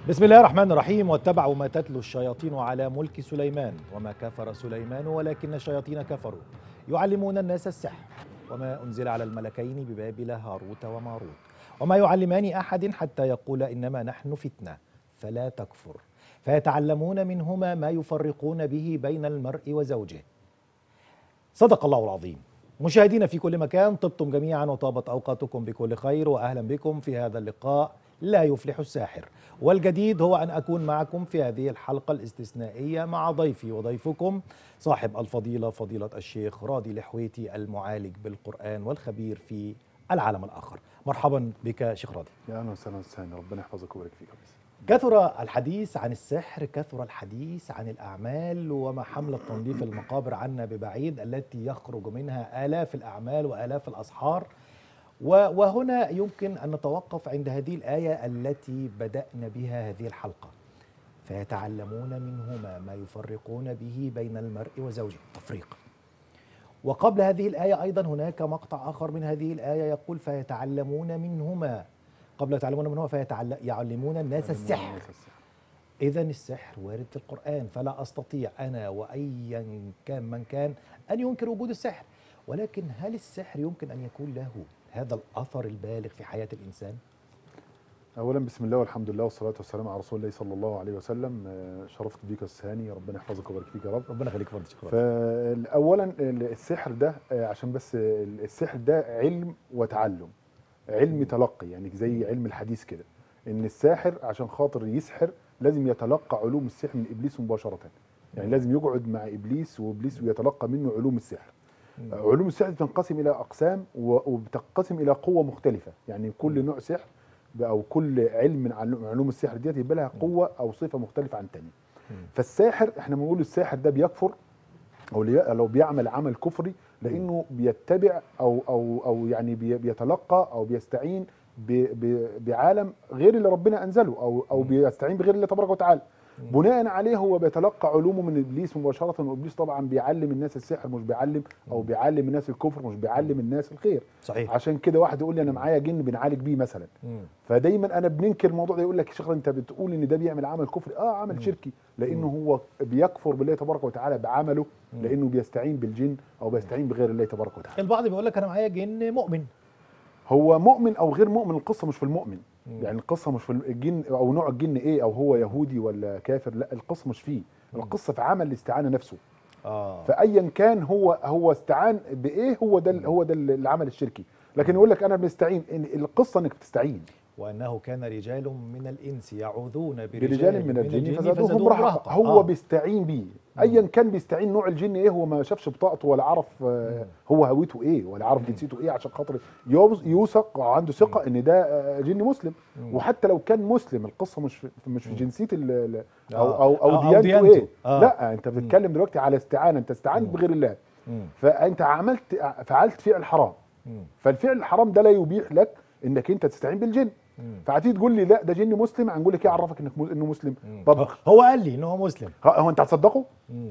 بسم الله الرحمن الرحيم واتبعوا ما تتلو الشياطين على ملك سليمان وما كفر سليمان ولكن الشياطين كفروا يعلمون الناس السحر وما أنزل على الملكين ببابل هاروت وماروت وما يعلمان أحد حتى يقول إنما نحن فتنة فلا تكفر فيتعلمون منهما ما يفرقون به بين المرء وزوجه صدق الله العظيم مشاهدينا في كل مكان طبتم جميعا وطابت اوقاتكم بكل خير واهلا بكم في هذا اللقاء لا يفلح الساحر والجديد هو ان اكون معكم في هذه الحلقه الاستثنائيه مع ضيفي وضيفكم صاحب الفضيله فضيله الشيخ راضي الحويتي المعالج بالقران والخبير في العالم الاخر مرحبا بك شيخ راضي يا اهلا وسهلا استاذ ربنا يحفظك ويبارك فيك بس. كثر الحديث عن السحر كثر الحديث عن الأعمال وما حملت تنظيف المقابر عنا ببعيد التي يخرج منها آلاف الأعمال وآلاف الأسحار وهنا يمكن أن نتوقف عند هذه الآية التي بدأنا بها هذه الحلقة فيتعلمون منهما ما يفرقون به بين المرء وزوجه تفريق وقبل هذه الآية أيضا هناك مقطع آخر من هذه الآية يقول فيتعلمون منهما قبل يتعلمون منهما فيعلمون الناس السحر إذا السحر وارد في القرآن فلا أستطيع أنا وأيا كان من كان أن ينكر وجود السحر ولكن هل السحر يمكن أن يكون له هذا الأثر البالغ في حياة الإنسان؟ اولا بسم الله والحمد لله والصلاه والسلام على رسول الله صلى الله عليه وسلم شرفت بيك الثاني ربنا يحفظك ويبارك فيك يا رب ربنا يخليك فضل شكرا فاولا السحر ده عشان بس السحر ده علم وتعلم علم تلقي يعني زي علم الحديث كده ان الساحر عشان خاطر يسحر لازم يتلقى علوم السحر من ابليس مباشره يعني لازم يقعد مع ابليس وابليس ويتلقى منه علوم السحر علوم السحر تنقسم الى اقسام وبتنقسم الى قوه مختلفه يعني كل نوع سحر او كل علم من علوم السحر ديت يبقى لها قوه او صفه مختلفه عن الثانيه فالساحر احنا بنقول الساحر ده بيكفر او لو بيعمل عمل كفري لانه بيتبع او او او يعني بيتلقى او بيستعين بعالم غير اللي ربنا انزله او او بيستعين بغير الله تبارك وتعالى بناء عليه هو بيتلقى علومه من ابليس مباشره وابليس طبعا بيعلم الناس السحر مش بيعلم او بيعلم الناس الكفر مش بيعلم الناس الخير صحيح عشان كده واحد يقول لي انا معايا جن بنعالج بيه مثلا مم. فدايما انا بننكر الموضوع ده يقول لك يا شيخ انت بتقول ان ده بيعمل عمل كفري اه عمل شركي لانه هو بيكفر بالله تبارك وتعالى بعمله لانه بيستعين بالجن او بيستعين بغير الله تبارك وتعالى البعض بيقول لك انا معايا جن مؤمن هو مؤمن او غير مؤمن القصه مش في المؤمن يعني القصه مش في الجن او نوع الجن ايه او هو يهودي ولا كافر لا القصه مش فيه القصه في عمل الاستعانه نفسه اه فايا كان هو هو استعان بايه هو ده هو ده العمل الشركي لكن يقول لك انا بنستعين القصه انك بتستعين وانه كان رجال من الانس يعوذون برجال, برجال من الجن فزادوهم رهقا هو آه. بيستعين بيه ايا كان بيستعين نوع الجن ايه هو ما شافش بطاقته ولا عرف آه هو هويته ايه ولا عرف جنسيته ايه عشان خاطر يوثق عنده ثقه ان ده آه جن مسلم وحتى لو كان مسلم القصه مش في مش في جنسيه ال او او او, أو ديانته, ديانته. ايه آه. لا انت بتتكلم دلوقتي على استعانه انت استعانت بغير الله فانت عملت فعلت فعل حرام فالفعل الحرام ده لا يبيح لك انك انت تستعين بالجن فهتيجي تقول لي لا ده جن مسلم هنقول لك ايه عرفك انك انه مسلم طب هو قال لي ان هو مسلم هو انت هتصدقه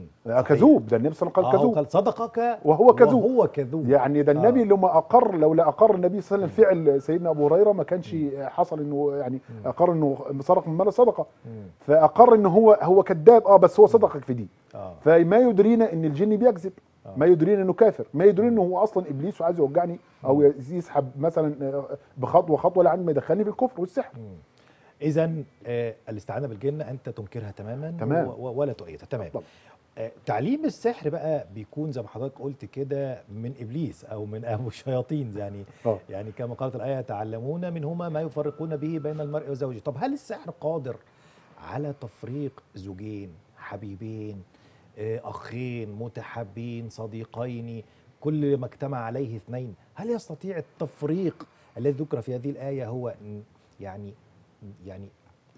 كذوب ده النبي صلى الله عليه وسلم قال كذوب كذوب قال صدقك وهو كذوب وهو كذوب يعني ده النبي آه. لما اقر لولا اقر النبي صلى الله عليه وسلم فعل سيدنا ابو هريره ما كانش حصل انه يعني اقر انه سرق من مال صدقه فاقر ان هو هو كذاب اه بس هو صدقك في دي آه. فما يدرينا ان الجن بيكذب ما يدرينا انه كافر ما يدرينا انه هو اصلا ابليس وعايز يوجعني او يسحب مثلا بخطوه خطوه لعند ما يدخلني في الكفر والسحر اذا آه الاستعانه بالجن انت تنكرها تماما تمام. و- و- ولا تؤيدها تمام طبعا. آه تعليم السحر بقى بيكون زي ما حضرتك قلت كده من ابليس او من ابو الشياطين يعني آه. يعني كما قالت الايه يتعلمون منهما ما يفرقون به بين المرء وزوجه طب هل السحر قادر على تفريق زوجين حبيبين آه، اخين متحابين صديقين كل ما اجتمع عليه اثنين هل يستطيع التفريق الذي ذكر في هذه الايه هو ن- يعني يعني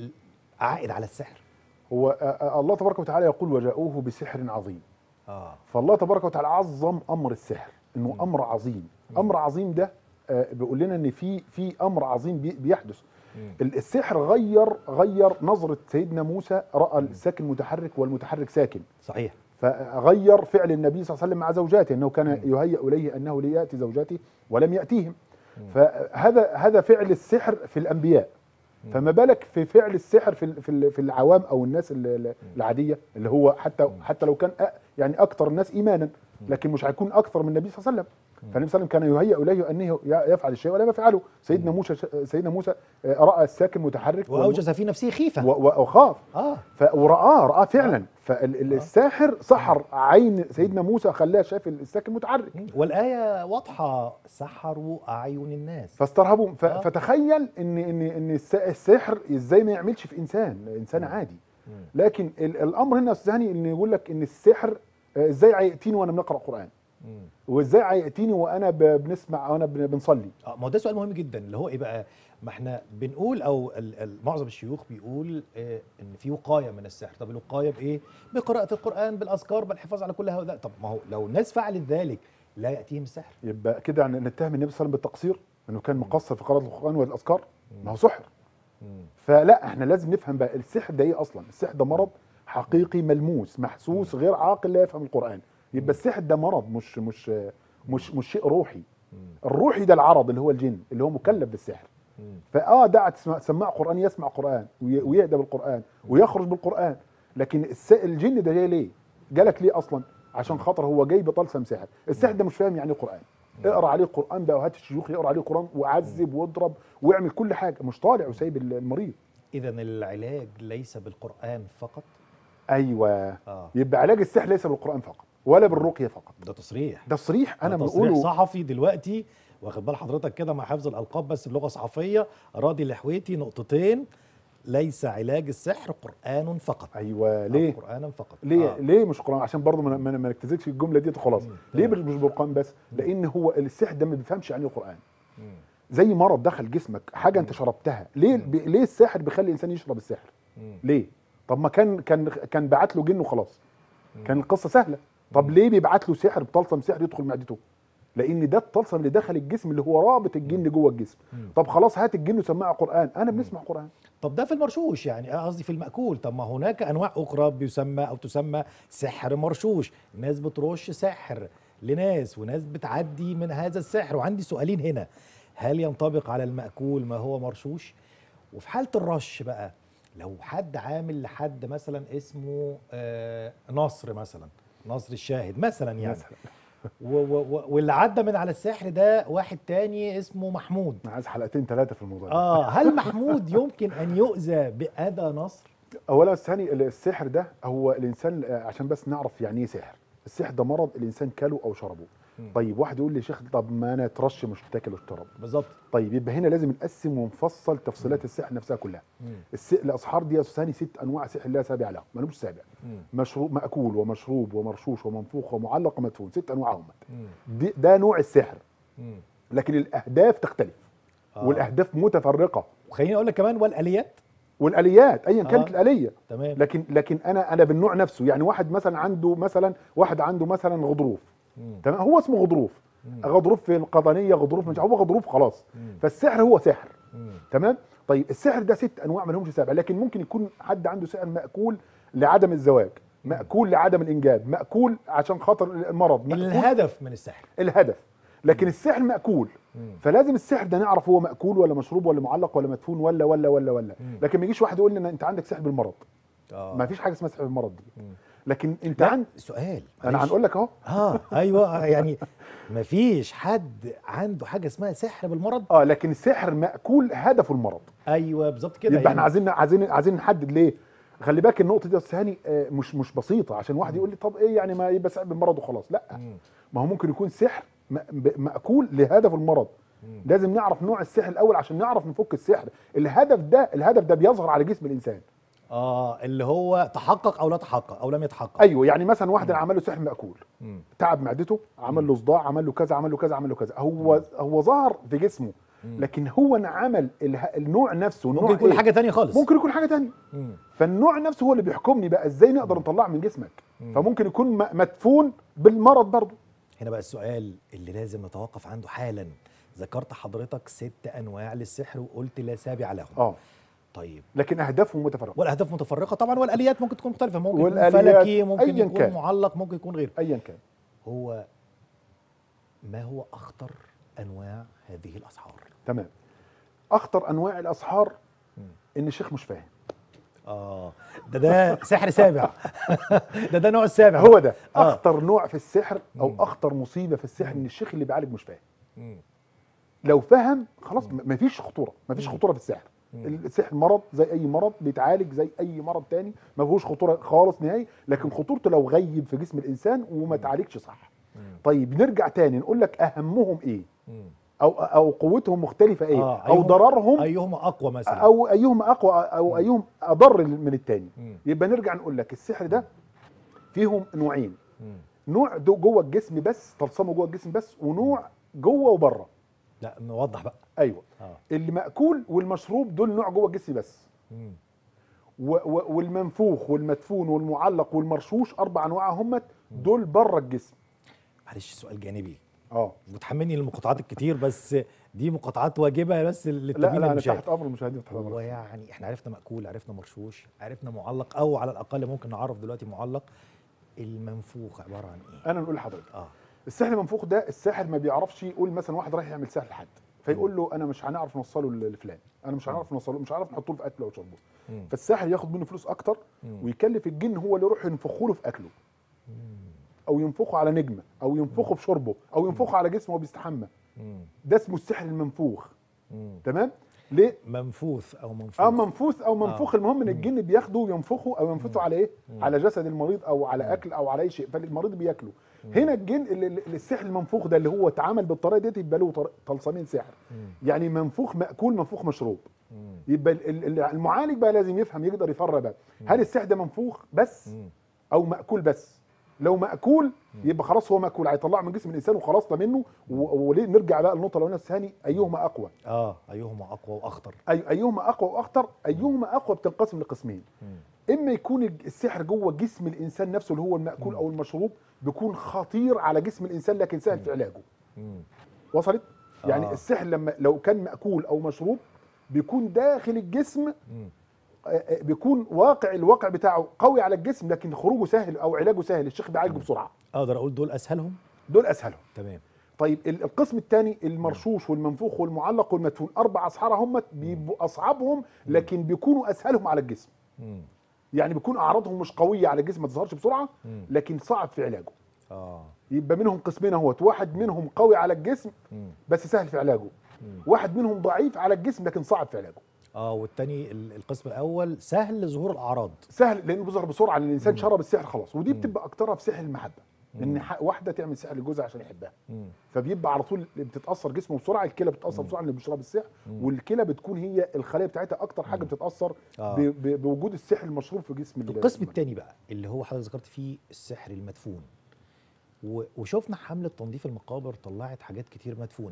عائد على السحر هو آه، آه، الله تبارك وتعالى يقول وجاءوه بسحر عظيم اه فالله تبارك وتعالى عظم امر السحر انه امر عظيم امر عظيم ده آه، بيقول لنا ان في في امر عظيم بي- بيحدث ال- السحر غير غير نظره سيدنا موسى راى الساكن متحرك والمتحرك ساكن صحيح فغير فعل النبي صلى الله عليه وسلم مع زوجاته انه كان يهيأ اليه انه لياتي زوجاته ولم ياتيهم فهذا هذا فعل السحر في الانبياء فما بالك في فعل السحر في ال- في ال- في العوام او الناس ال- ال- العاديه اللي هو حتى حتى لو كان أ- يعني اكثر الناس ايمانا لكن مش هيكون اكثر من النبي صلى الله عليه وسلم فالنبي صلى الله عليه وسلم كان يهيأ اليه انه ي- يفعل الشيء ولا يفعله سيدنا موسى سيدنا موسى آه، راى الساكن متحرك واوجس في نفسه خيفه و- و- وخاف اه ف- ورآه رآه فعلا فالساحر سحر عين سيدنا موسى خلاه شاف الساكن متحرك والايه واضحه سحروا اعين الناس فاسترهبوا ف- آه. فتخيل ان ان ان الس- السحر ازاي ما يعملش في انسان انسان عادي لكن ال- الامر هنا يا استاذ هاني ان يقول لك ان السحر آه، ازاي هياتيني وانا بنقرا قران مم. وازاي هياتيني وانا ب- بنسمع وانا بن- بنصلي اه ما هو ده سؤال مهم جدا اللي هو ايه بقى ما احنا بنقول او ال- ال- معظم الشيوخ بيقول آه ان في وقايه من السحر طب الوقايه بايه بقراءه القران بالاذكار بالحفاظ على كل هؤلاء طب ما هو لو الناس فعلت ذلك لا ياتيهم السحر يبقى كده يعني نتهم النبي صلى الله عليه وسلم بالتقصير انه كان مقصر في قراءه القران والاذكار ما هو سحر فلا احنا لازم نفهم بقى السحر ده ايه اصلا السحر ده مرض حقيقي ملموس محسوس غير عاقل لا يفهم القران يبقى السحر ده مرض مش مش مش مش شيء روحي الروحي ده العرض اللي هو الجن اللي هو مكلف بالسحر فاه ده تسمع سماع قران يسمع قران وي- ويهدى بالقران ويخرج بالقران لكن الس- الجن ده جاي ليه جالك ليه اصلا عشان خاطر هو جاي بطلسم سحر السحر ده مش فاهم يعني ايه قران اقرا عليه قران بقى وهات الشيوخ يقرا عليه قران وعذب واضرب واعمل كل حاجه مش طالع وسايب المريض اذا العلاج ليس بالقران فقط ايوه اه يبقى علاج السحر ليس بالقران فقط ولا بالرقيه فقط ده تصريح ده صريح انا ده تصريح بقوله صحفي دلوقتي واخد بال حضرتك كده مع حفظ الالقاب بس بلغه صحفيه راضي الحويتي نقطتين ليس علاج السحر قران فقط ايوه ليه قرانا فقط ليه آه. آه. ليه مش قران عشان برضه ما ما ما نكتزكش الجمله دي خلاص مم. ليه تمام. مش مش بالقران بس لان هو السحر ده ما بيفهمش يعني ايه قران مم. زي مرض دخل جسمك حاجه انت شربتها ليه مم. بي ليه الساحر بيخلي الانسان يشرب السحر مم. ليه طب ما كان كان كان بعت له جن وخلاص مم. كان القصه سهله طب ليه بيبعت له سحر بطلسم سحر يدخل معدته لان ده الطلسم اللي دخل الجسم اللي هو رابط الجن جوه الجسم مم. طب خلاص هات الجن وسمعه قران انا بنسمع قران طب ده في المرشوش يعني أنا قصدي في المأكول طب ما هناك أنواع أخرى بيسمى أو تسمى سحر مرشوش ناس بترش سحر لناس وناس بتعدي من هذا السحر وعندي سؤالين هنا هل ينطبق على المأكول ما هو مرشوش وفي حالة الرش بقى لو حد عامل لحد مثلا اسمه آه نصر مثلا نصر الشاهد مثلا يعني مثلا و و و واللي عدى من على السحر ده واحد تاني اسمه محمود انا عايز حلقتين ثلاثه في الموضوع ده اه هل محمود يمكن ان يؤذى بأذى نصر اولا ثاني السحر ده هو الانسان آه، عشان بس نعرف يعني ايه سحر السحر ده مرض الانسان كله او شربه مم. طيب واحد يقول لي يا شيخ طب ما انا اترش مش تاكل واشترب بالظبط طيب يبقى هنا لازم نقسم ونفصل تفصيلات السحر نفسها كلها مم. الس... الاسحار دي يا استاذ ثاني ست انواع سحر لا سابع لهم ملوش سابع مم. مشروب ماكول ومشروب ومرشوش ومنفوخ ومعلق ومدفون ست انواع هم مم. دي ده نوع السحر مم. لكن الاهداف تختلف آه. والاهداف متفرقه وخليني اقول لك كمان والاليات والاليات ايا كانت آه. الاليه تمام لكن لكن انا انا بالنوع نفسه يعني واحد مثلا عنده مثلا واحد عنده مثلا غضروف مم. تمام هو اسمه غضروف مم. غضروف في القضنيه غضروف مش هو غضروف خلاص مم. فالسحر هو سحر مم. تمام طيب السحر ده ست انواع ما لهمش سابع لكن ممكن يكون حد عنده سحر ماكول لعدم الزواج ماكول لعدم الانجاب ماكول عشان خاطر المرض مأكول الهدف من السحر الهدف لكن السحر مأكول مم. فلازم السحر ده نعرف هو مأكول ولا مشروب ولا معلق ولا مدفون ولا ولا ولا ولا مم. لكن ما يجيش واحد يقول لي إن انت عندك سحر بالمرض آه. ما فيش حاجه اسمها سحر بالمرض دي مم. لكن انت لا عند سؤال انا معلش. هنقول لك اهو اه ايوه يعني مفيش حد عنده حاجه اسمها سحر بالمرض اه لكن السحر مأكول هدفه المرض ايوه بالظبط كده يبقى احنا عايزين عايزين عايزين نحدد ليه خلي بالك النقطه دي يا استاذ هاني آه، مش مش بسيطه عشان واحد يقول لي طب ايه يعني ما يبقى سحر بالمرض وخلاص لا مم. ما هو ممكن يكون سحر م- ب- مأكول لهدف المرض مم. لازم نعرف نوع السحر الاول عشان نعرف نفك السحر الهدف ده الهدف ده بيظهر على جسم الانسان اه اللي هو تحقق او لا تحقق او لم يتحقق ايوه يعني مثلا واحد عمل له سحر مأكول مم. تعب معدته عمل له صداع عمل له كذا عمل له كذا عمل له كذا هو هو ظهر في جسمه مم. لكن هو عمل اله- النوع نفسه ممكن نوع يكون إيه؟ حاجه تانية خالص ممكن يكون حاجه تانية مم. فالنوع نفسه هو اللي بيحكمني بقى ازاي نقدر نطلعه من جسمك مم. فممكن يكون م- مدفون بالمرض برضه هنا بقى السؤال اللي لازم نتوقف عنده حالا ذكرت حضرتك ست انواع للسحر وقلت لا سابع لهم اه طيب لكن اهدافهم متفرقه والاهداف متفرقه طبعا والاليات ممكن تكون مختلفه ممكن يكون والآليات فلكي ممكن أياً يكون كان. معلق ممكن يكون غيره ايا كان هو ما هو اخطر انواع هذه الاسحار تمام اخطر انواع الاسحار ان الشيخ مش فاهم اه ده ده سحر سابع ده ده نوع السابع هو ده آه. اخطر نوع في السحر او مم. اخطر مصيبه في السحر ان الشيخ اللي بيعالج مش فاهم مم. لو فهم خلاص م- مفيش خطوره مفيش مم. خطوره في السحر مم. السحر مرض زي اي مرض بيتعالج زي اي مرض تاني ما فيهوش خطوره خالص نهائي لكن خطورته لو غيب في جسم الانسان وما اتعالجش صح مم. طيب نرجع تاني نقول لك اهمهم ايه مم. او او قوتهم مختلفه ايه آه، او أيهم- ضررهم ايهما اقوى مثلا او ايهم اقوى او مم. ايهم اضر من التاني مم. يبقى نرجع نقول لك السحر ده فيهم نوعين مم. نوع دو جوه الجسم بس تلصمه جوه الجسم بس ونوع جوه وبره لا نوضح بقى ايوه اه اللي مأكول والمشروب دول نوع جوه الجسم بس مم. و و والمنفوخ والمدفون والمعلق والمرشوش اربع انواع هم دول بره الجسم معلش سؤال جانبي اه متحملني المقاطعات الكتير بس دي مقاطعات واجبه بس لا للتبيين لا انا للمشاهد تحت امر المشاهدين تحت هو امر يعني احنا عرفنا مأكول عرفنا مرشوش عرفنا معلق او على الاقل ممكن نعرف دلوقتي معلق المنفوخ عباره عن ايه انا نقول لحضرتك اه السحر المنفوخ ده الساحر ما بيعرفش يقول مثلا واحد رايح يعمل سحر لحد فيقول له انا مش هنعرف نوصله لفلان انا مش هنعرف نوصله مش هنعرف نحطه له في اكله او شربه مم. فالساحر ياخد منه فلوس اكتر مم. ويكلف الجن هو اللي يروح ينفخه له في اكله مم. او ينفخه على نجمه او ينفخه في شربه او ينفخه على جسمه وهو بيستحمى مم. ده اسمه السحر المنفوخ مم. تمام ليه منفوث او منفوخ اه منفوث او منفوخ آه. المهم ان مم. الجن بياخده وينفخه او ينفثه على ايه مم. على جسد المريض او على اكل او على اي شيء فالمريض بياكله هنا الجن ال- ال- السحر المنفوخ ده اللي هو اتعمل بالطريقه ديت يبقى له طر- طلسمين سحر مم. يعني منفوخ ماكول منفوخ مشروب مم. يبقى ال- ال- المعالج بقى لازم يفهم يقدر يفرق بقى هل السحر ده منفوخ بس مم. او ماكول بس لو ماكول يبقى خلاص هو ماكول هيطلعه من جسم الانسان وخلصنا منه و- وليه نرجع بقى للنقطه الاولانيه الثاني ايهما اقوى اه ايهما اقوى واخطر أي ايهما اقوى واخطر ايهما اقوى بتنقسم لقسمين مم. اما يكون الج- السحر جوه جسم الانسان نفسه اللي هو الماكول او المشروب بيكون خطير على جسم الانسان لكن سهل في علاجه مم. وصلت يعني آه. السحر لما لو كان ماكول او مشروب بيكون داخل الجسم مم. آه، آه، بيكون واقع الواقع بتاعه قوي على الجسم لكن خروجه سهل او علاجه سهل الشيخ بيعالجه بسرعه اقدر اقول دول اسهلهم دول اسهلهم تمام طيب ال- القسم الثاني المرشوش والمنفوخ والمعلق والمدفون اربع اسحاره هم بيبقوا اصعبهم لكن بيكونوا اسهلهم على الجسم مم. يعني بيكون اعراضهم مش قويه على الجسم ما تظهرش بسرعه مم. لكن صعب في علاجه اه يبقى منهم قسمين اهوت واحد منهم قوي على الجسم مم. بس سهل في علاجه مم. واحد منهم ضعيف على الجسم لكن صعب في علاجه اه والتاني ال- القسم الاول سهل ظهور الاعراض سهل لانه بيظهر بسرعه لان الانسان مم. شرب السحر خلاص ودي مم. بتبقى اكترها في سحر المحبه ان مم. ح- واحده تعمل سحر لجوزها عشان يحبها مم. فبيبقى على طول بتتاثر جسمه بسرعه الكلى بتتاثر بسرعه اللي بيشرب السحر مم. والكلى بتكون هي الخلايا بتاعتها اكتر حاجه بتتاثر آه. ب- ب- بوجود السحر المشروب في جسم ال- القسم الثاني بقى اللي هو حضرتك ذكرت فيه السحر المدفون و- وشفنا حملة تنظيف المقابر طلعت حاجات كتير مدفونة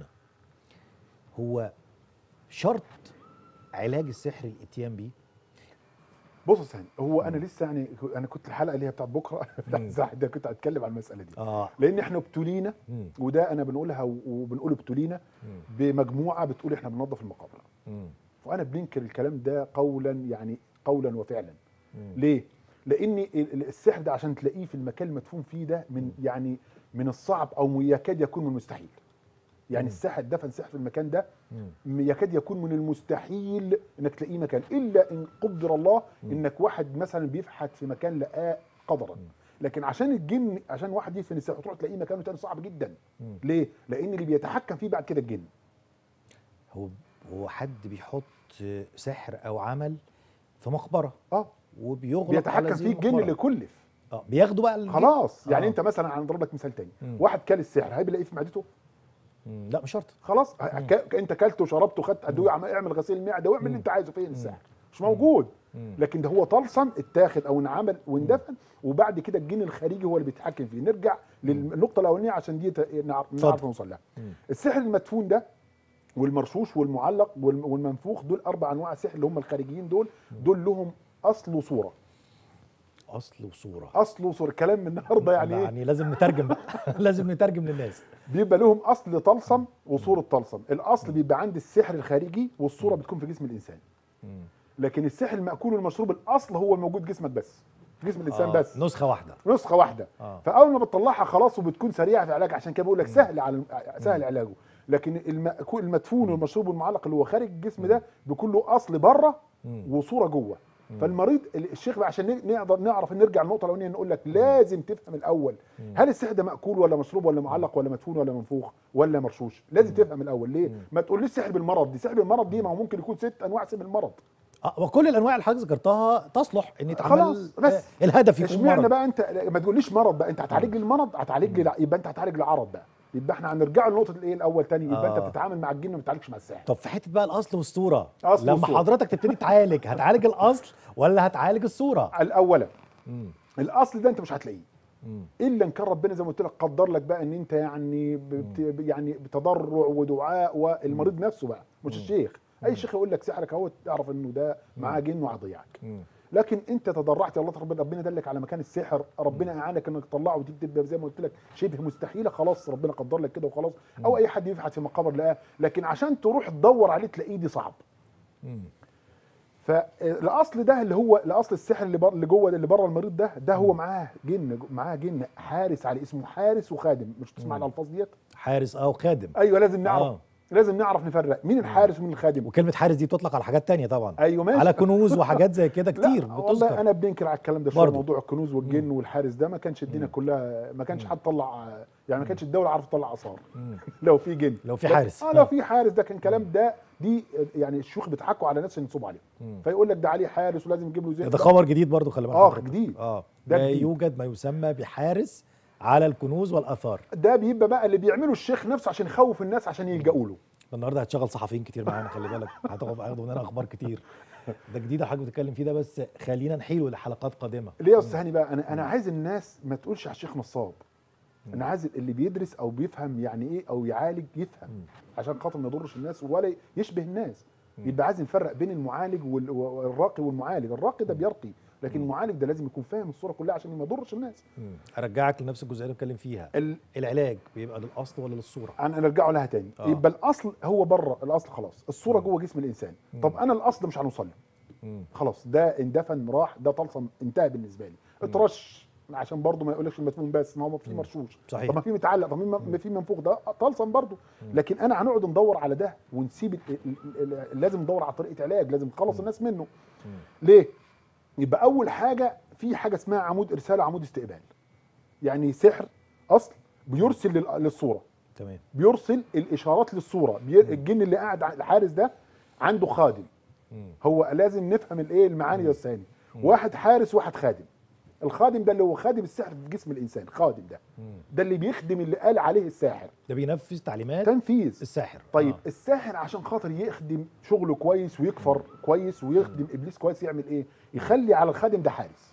هو شرط علاج السحر الاتيان بيه بص يا سامي هو انا لسه يعني انا كنت الحلقه اللي هي بتاعت بكره بتاعت مم. الساعه ده كنت هتكلم عن المساله دي اه لان احنا ابتلينا مم. وده انا بنقولها و- وبنقول ابتلينا مم. بمجموعه بتقول احنا بننظف المقابر مم. وانا بننكر الكلام ده قولا يعني قولا وفعلا مم. ليه لان ال- ال- السحر ده عشان تلاقيه في المكان المدفون فيه ده من يعني من الصعب او يكاد يكون من المستحيل يعني مم. الساحر دفن سحر في المكان ده مم. يكاد يكون من المستحيل انك تلاقيه مكان الا ان قدر الله مم. انك واحد مثلا بيفحت في مكان لقاه قدرا مم. لكن عشان الجن عشان واحد يدفن السحر تروح تلاقيه مكانه تاني صعب جدا مم. ليه لان اللي بيتحكم فيه بعد كده الجن هو هو حد بيحط سحر او عمل في مقبرة اه وبيغلق على بيتحكم هذه فيه الجن المقبرة. اللي كلف اه بياخدوا بقى الجن؟ خلاص يعني آه. انت مثلا هنضرب لك مثال تاني مم. واحد كل السحر هيبقى ايه في معدته مم. لا مش شرط خلاص ك- انت كلت وشربت وخدت ادويه عم- اعمل غسيل معده واعمل اللي انت عايزه فين السحر مش موجود مم. لكن ده هو طلسم اتاخد او انعمل واندفن وبعد كده الجن الخارجي هو اللي بيتحكم فيه نرجع للنقطه الاولانيه عشان دي ت- نعرف اتفضل. نعرف نوصل لها مم. السحر المدفون ده والمرشوش والمعلق والم- والمنفوخ دول اربع انواع السحر اللي هم الخارجيين دول دول لهم اصل وصوره اصل وصورة اصل وصوره كلام من النهارده يعني ايه يعني لازم نترجم بقى لازم نترجم للناس بيبقى لهم اصل طلسم وصوره طلسم الاصل بيبقى عند السحر الخارجي والصوره بتكون في جسم الانسان مم. لكن السحر المأكول والمشروب الاصل هو موجود جسمك بس في جسم الانسان آه، بس نسخة واحدة نسخه واحده اه فاول ما بتطلعها خلاص وبتكون سريعه في علاج عشان كده بقول لك سهل على سهل علاجه لكن المأكول المدفون والمشروب والمعلق اللي هو خارج الجسم ده بيكون له اصل بره مم. وصوره جوه فالمريض الشيخ بقى عشان ن- نقدر نعرف نرجع للنقطه الاولانيه نقول لك لازم تفهم الاول هل السحر ده ماكول ولا مشروب ولا معلق ولا مدفون ولا منفوخ ولا مرشوش لازم تفهم الاول ليه ما تقوليش سحر بالمرض دي سحر بالمرض دي ما هو ممكن يكون ست انواع سحر بالمرض آه وكل الانواع اللي حضرتك ذكرتها تصلح ان يتعمل خلاص، بس. آه، الهدف يكون اشمعنى مرض بقى انت ما تقوليش مرض بقى انت هتعالج لي المرض هتعالج لي لا، يبقى انت هتعالج العرض بقى يبقى احنا هنرجع لنقطه الايه الاول تاني يبقى آه. انت بتتعامل مع الجن ما بتتعالجش مع السحر طب في حته بقى الاصل والصوره أصل لما والصورة. حضرتك تبتدي تعالج هتعالج الاصل ولا هتعالج الصوره الاولا مم. الاصل ده انت مش هتلاقيه مم. الا ان كان ربنا زي ما قلت لك قدر لك بقى ان انت يعني بت يعني بتضرع ودعاء والمريض نفسه بقى مش الشيخ اي شيخ يقول لك سحرك اهو تعرف انه ده معاه جن وهيضيعك مم. لكن انت تضرعت الله ربنا ربنا دلك على مكان السحر ربنا اعانك انك تطلعه ودي بتبقى زي ما قلت لك شبه مستحيله خلاص ربنا قدر لك كده وخلاص او اي حد يبحث في مقابر لقاه لكن عشان تروح تدور عليه تلاقيه دي صعب مم. فالاصل ده اللي هو الاصل السحر اللي بر... اللي جوه اللي بره المريض ده ده هو معاه جن معاه جن حارس عليه اسمه حارس وخادم مش تسمع الالفاظ ديت حارس او خادم ايوه لازم نعرف آه. لازم نعرف نفرق مين الحارس ومين الخادم وكلمه حارس دي بتطلق على حاجات تانية طبعا ايوه ماشي على كنوز وحاجات زي كده كتير لا والله بتذكر انا بننكر على الكلام ده شويه برضو. موضوع الكنوز والجن والحارس ده ما كانش الدنيا كلها ما كانش حد طلع يعني ما كانش الدوله عارفه تطلع اثار مم. لو في جن لو في لكن- حارس. اه لو آه. في حارس ده كان كلام ده دي يعني الشيوخ بيضحكوا على ناس ينصبوا عليهم مم. فيقول لك ده عليه حارس ولازم نجيب له زي ده خبر جديد برضو خلي بالك آه، حضرتك. جديد. اه ده لا جديد. يوجد ما يسمى بحارس على الكنوز والاثار ده بيبقى بقى اللي بيعمله الشيخ نفسه عشان يخوف الناس عشان يلجأوا له النهارده هتشغل صحفيين كتير معانا خلي بالك هتاخد هياخدوا مننا اخبار كتير ده جديد حضرتك بتتكلم فيه ده بس خلينا نحيله لحلقات قادمه ليه يا استاذ هاني بقى انا انا عايز الناس ما تقولش على الشيخ نصاب انا عايز اللي بيدرس او بيفهم يعني ايه او يعالج يفهم عشان خاطر ما يضرش الناس ولا يشبه الناس يبقى عايز نفرق بين المعالج وال- والراقي والمعالج الراقي ده بيرقي لكن المعالج ده لازم يكون فاهم الصوره كلها عشان ما يضرش الناس مم. ارجعك لنفس الجزئيه اللي بتكلم فيها ال... العلاج بيبقى للاصل ولا للصوره انا نرجعه لها تاني آه. يبقى الاصل هو بره الاصل خلاص الصوره جوه جسم الانسان طب انا الاصل مش هنوصل له مم. خلاص ده اندفن راح ده طلسم انتهى بالنسبه لي اترش عشان برضه ما يقولكش المدفون بس ما هو في مرشوش صحيح. طب ما في متعلق طب ما في منفوخ ده طلسم برضه لكن انا هنقعد ندور على ده ونسيب ال- ال- ال- لازم ندور على طريقه علاج لازم نخلص الناس منه ليه يبقى اول حاجه في حاجه اسمها عمود ارسال وعمود استقبال يعني سحر اصل بيرسل لل- للصوره تمام بيرسل الاشارات للصوره بي... الجن اللي قاعد ع- الحارس ده عنده خادم مم. هو لازم نفهم الايه المعاني ده الثاني واحد حارس واحد خادم الخادم ده اللي هو خادم السحر في جسم الانسان خادم ده ده اللي بيخدم اللي قال عليه الساحر ده بينفذ تعليمات تنفيذ الساحر طيب آه. الساحر عشان خاطر يخدم شغله كويس ويكفر كويس ويخدم ابليس كويس يعمل ايه يخلي على الخادم ده حارس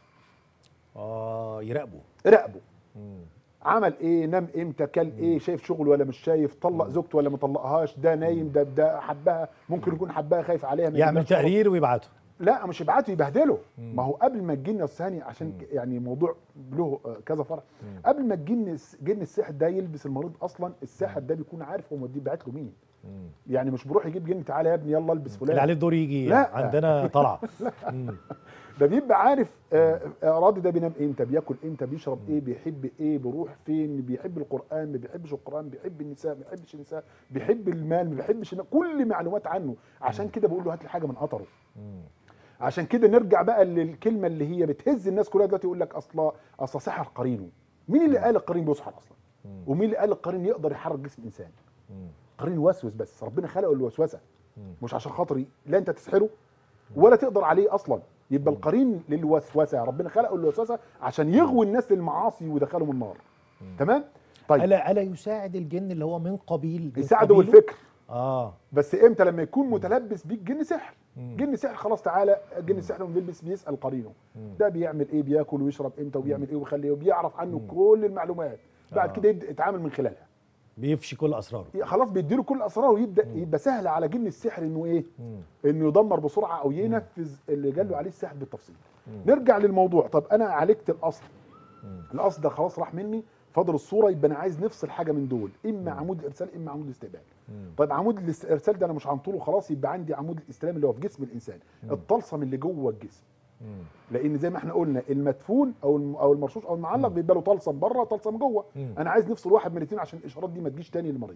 اه يراقبه راقبه مم. عمل ايه نام امتى كل ايه شايف شغله ولا مش شايف طلق زوجته ولا ما طلقهاش ده نايم ده ده حبها ممكن يكون حبها خايف عليها ما يعمل يجيبهاش خلاص. تقرير ويبعته لا مش يبعته يبهدله ما هو قبل ما الجن الثاني عشان ك- يعني موضوع له آه، كذا فرع قبل ما الجن الس- جن الساحر ده يلبس المريض اصلا الساحر ده بيكون عارف هو موديه باعت له مين مم. يعني مش بيروح يجيب جن تعالى يا ابني يلا البس اللي فلان عليه الدور يجي لا. عندنا طلعه مم. ده بيبقى عارف آه، آه، راضي ده بينام امتى بياكل امتى بيشرب ايه بيحب ايه بيروح فين بيحب القران ما بيحبش القران بيحب النساء ما بيحبش النساء بيحب المال ما بيحبش المال كل معلومات عنه عشان كده بقول له هات لي حاجه من قطره مم. عشان كده نرجع بقى للكلمه اللي هي بتهز الناس كلها دلوقتي يقول لك اصلا اصل سحر قرينه مين اللي قال القرين بيسحر اصلا ومين اللي قال القرين يقدر يحرك جسم الانسان مم. قرين يوسوس بس ربنا خلقه الوسوسه مش عشان خاطر ي- لا انت تسحره ولا تقدر عليه اصلا يبقى القرين للوسوسه ربنا خلقه الوسوسه عشان يغوي الناس للمعاصي ويدخلهم النار تمام طيب الا الا يساعد الجن اللي هو من قبيل من يساعده قبيله؟ بالفكر اه بس امتى لما يكون متلبس بيك جن سحر مم. جن سحر خلاص تعالى جن السحر لما بيلبس بيسال قرينه ده بيعمل ايه بياكل ويشرب امتى وبيعمل ايه ويخلي ايه وبيعرف عنه كل المعلومات بعد آه. كده يبدا يتعامل من خلالها بيفشي كل اسراره خلاص بيديله كل اسراره ويبدا يبقى سهل على جن السحر انه ايه مم. انه يدمر بسرعه او ينفذ اللي قال له عليه السحر بالتفصيل نرجع للموضوع طب انا عالجت الاصل الاصل ده خلاص راح مني فاضل الصوره يبقى انا عايز نفصل حاجه من دول اما عمود الارسال اما عمود الاستقبال طيب عمود الارسال ده انا مش هنطوله خلاص يبقى عندي عمود الاستلام اللي هو في جسم الانسان الطلسم اللي جوه الجسم مم. لان زي ما احنا قلنا المدفون او الم- او المرشوش او المعلق بيبقى له طلسم بره وطلسم جوه مم. انا عايز نفصل واحد من الاثنين عشان الاشارات دي ما تجيش تاني للمريض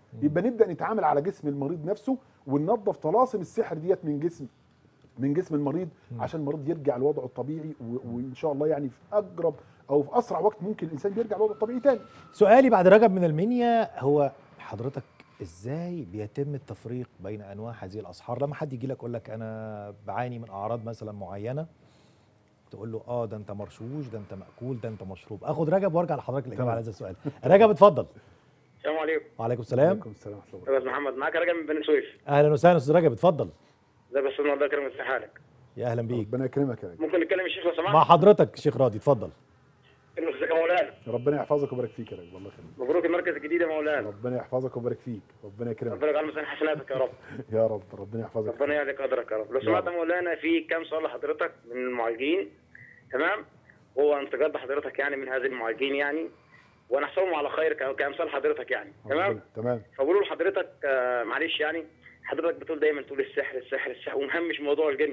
يبقى نبدا نتعامل على جسم المريض نفسه وننظف طلاسم السحر ديت من جسم من جسم المريض عشان المريض يرجع لوضعه الطبيعي و- وان شاء الله يعني في اقرب او في اسرع وقت ممكن الانسان يرجع لوضعه الطبيعي تاني سؤالي بعد رجب من المنيا هو حضرتك ازاي بيتم التفريق بين انواع هذه الاسحار لما حد يجي لك يقول لك انا بعاني من اعراض مثلا معينه تقول له اه ده انت مرشوش ده انت مأكول ده انت مشروب اخد رجب وارجع لحضرتك الاجابه تمام. على هذا السؤال رجب اتفضل السلام عليكم وعليكم السلام عليكم السلام ورحمه الله استاذ محمد معاك رجب من بني سويف اهلا وسهلا استاذ رجب اتفضل ده بس الله يكرمك في حالك يا اهلا بيك ربنا يكرمك يا رجل ممكن نتكلم الشيخ لو مع سمحت حضرتك شيخ راضي اتفضل ازيك يا مولانا ربنا يحفظك ويبارك فيك يا رجل الله يخليك مبروك المركز الجديد يا مولانا ربنا يحفظك ويبارك فيك ربنا يكرمك ربنا يجعل مسان حسناتك يا رب يا رب ربنا يحفظك ربنا يعلي قدرك يا رب لو سمحت يا مولانا في كام سؤال لحضرتك من المعالجين تمام هو انتقاد حضرتك يعني من هذه المعالجين يعني وانا احسبهم على خير ك- كامثال حضرتك يعني تمام ربنا- تمام فبقولوا لحضرتك آه، معلش يعني حضرتك بتقول دايما تقول السحر السحر السحر ومهمش موضوع الجن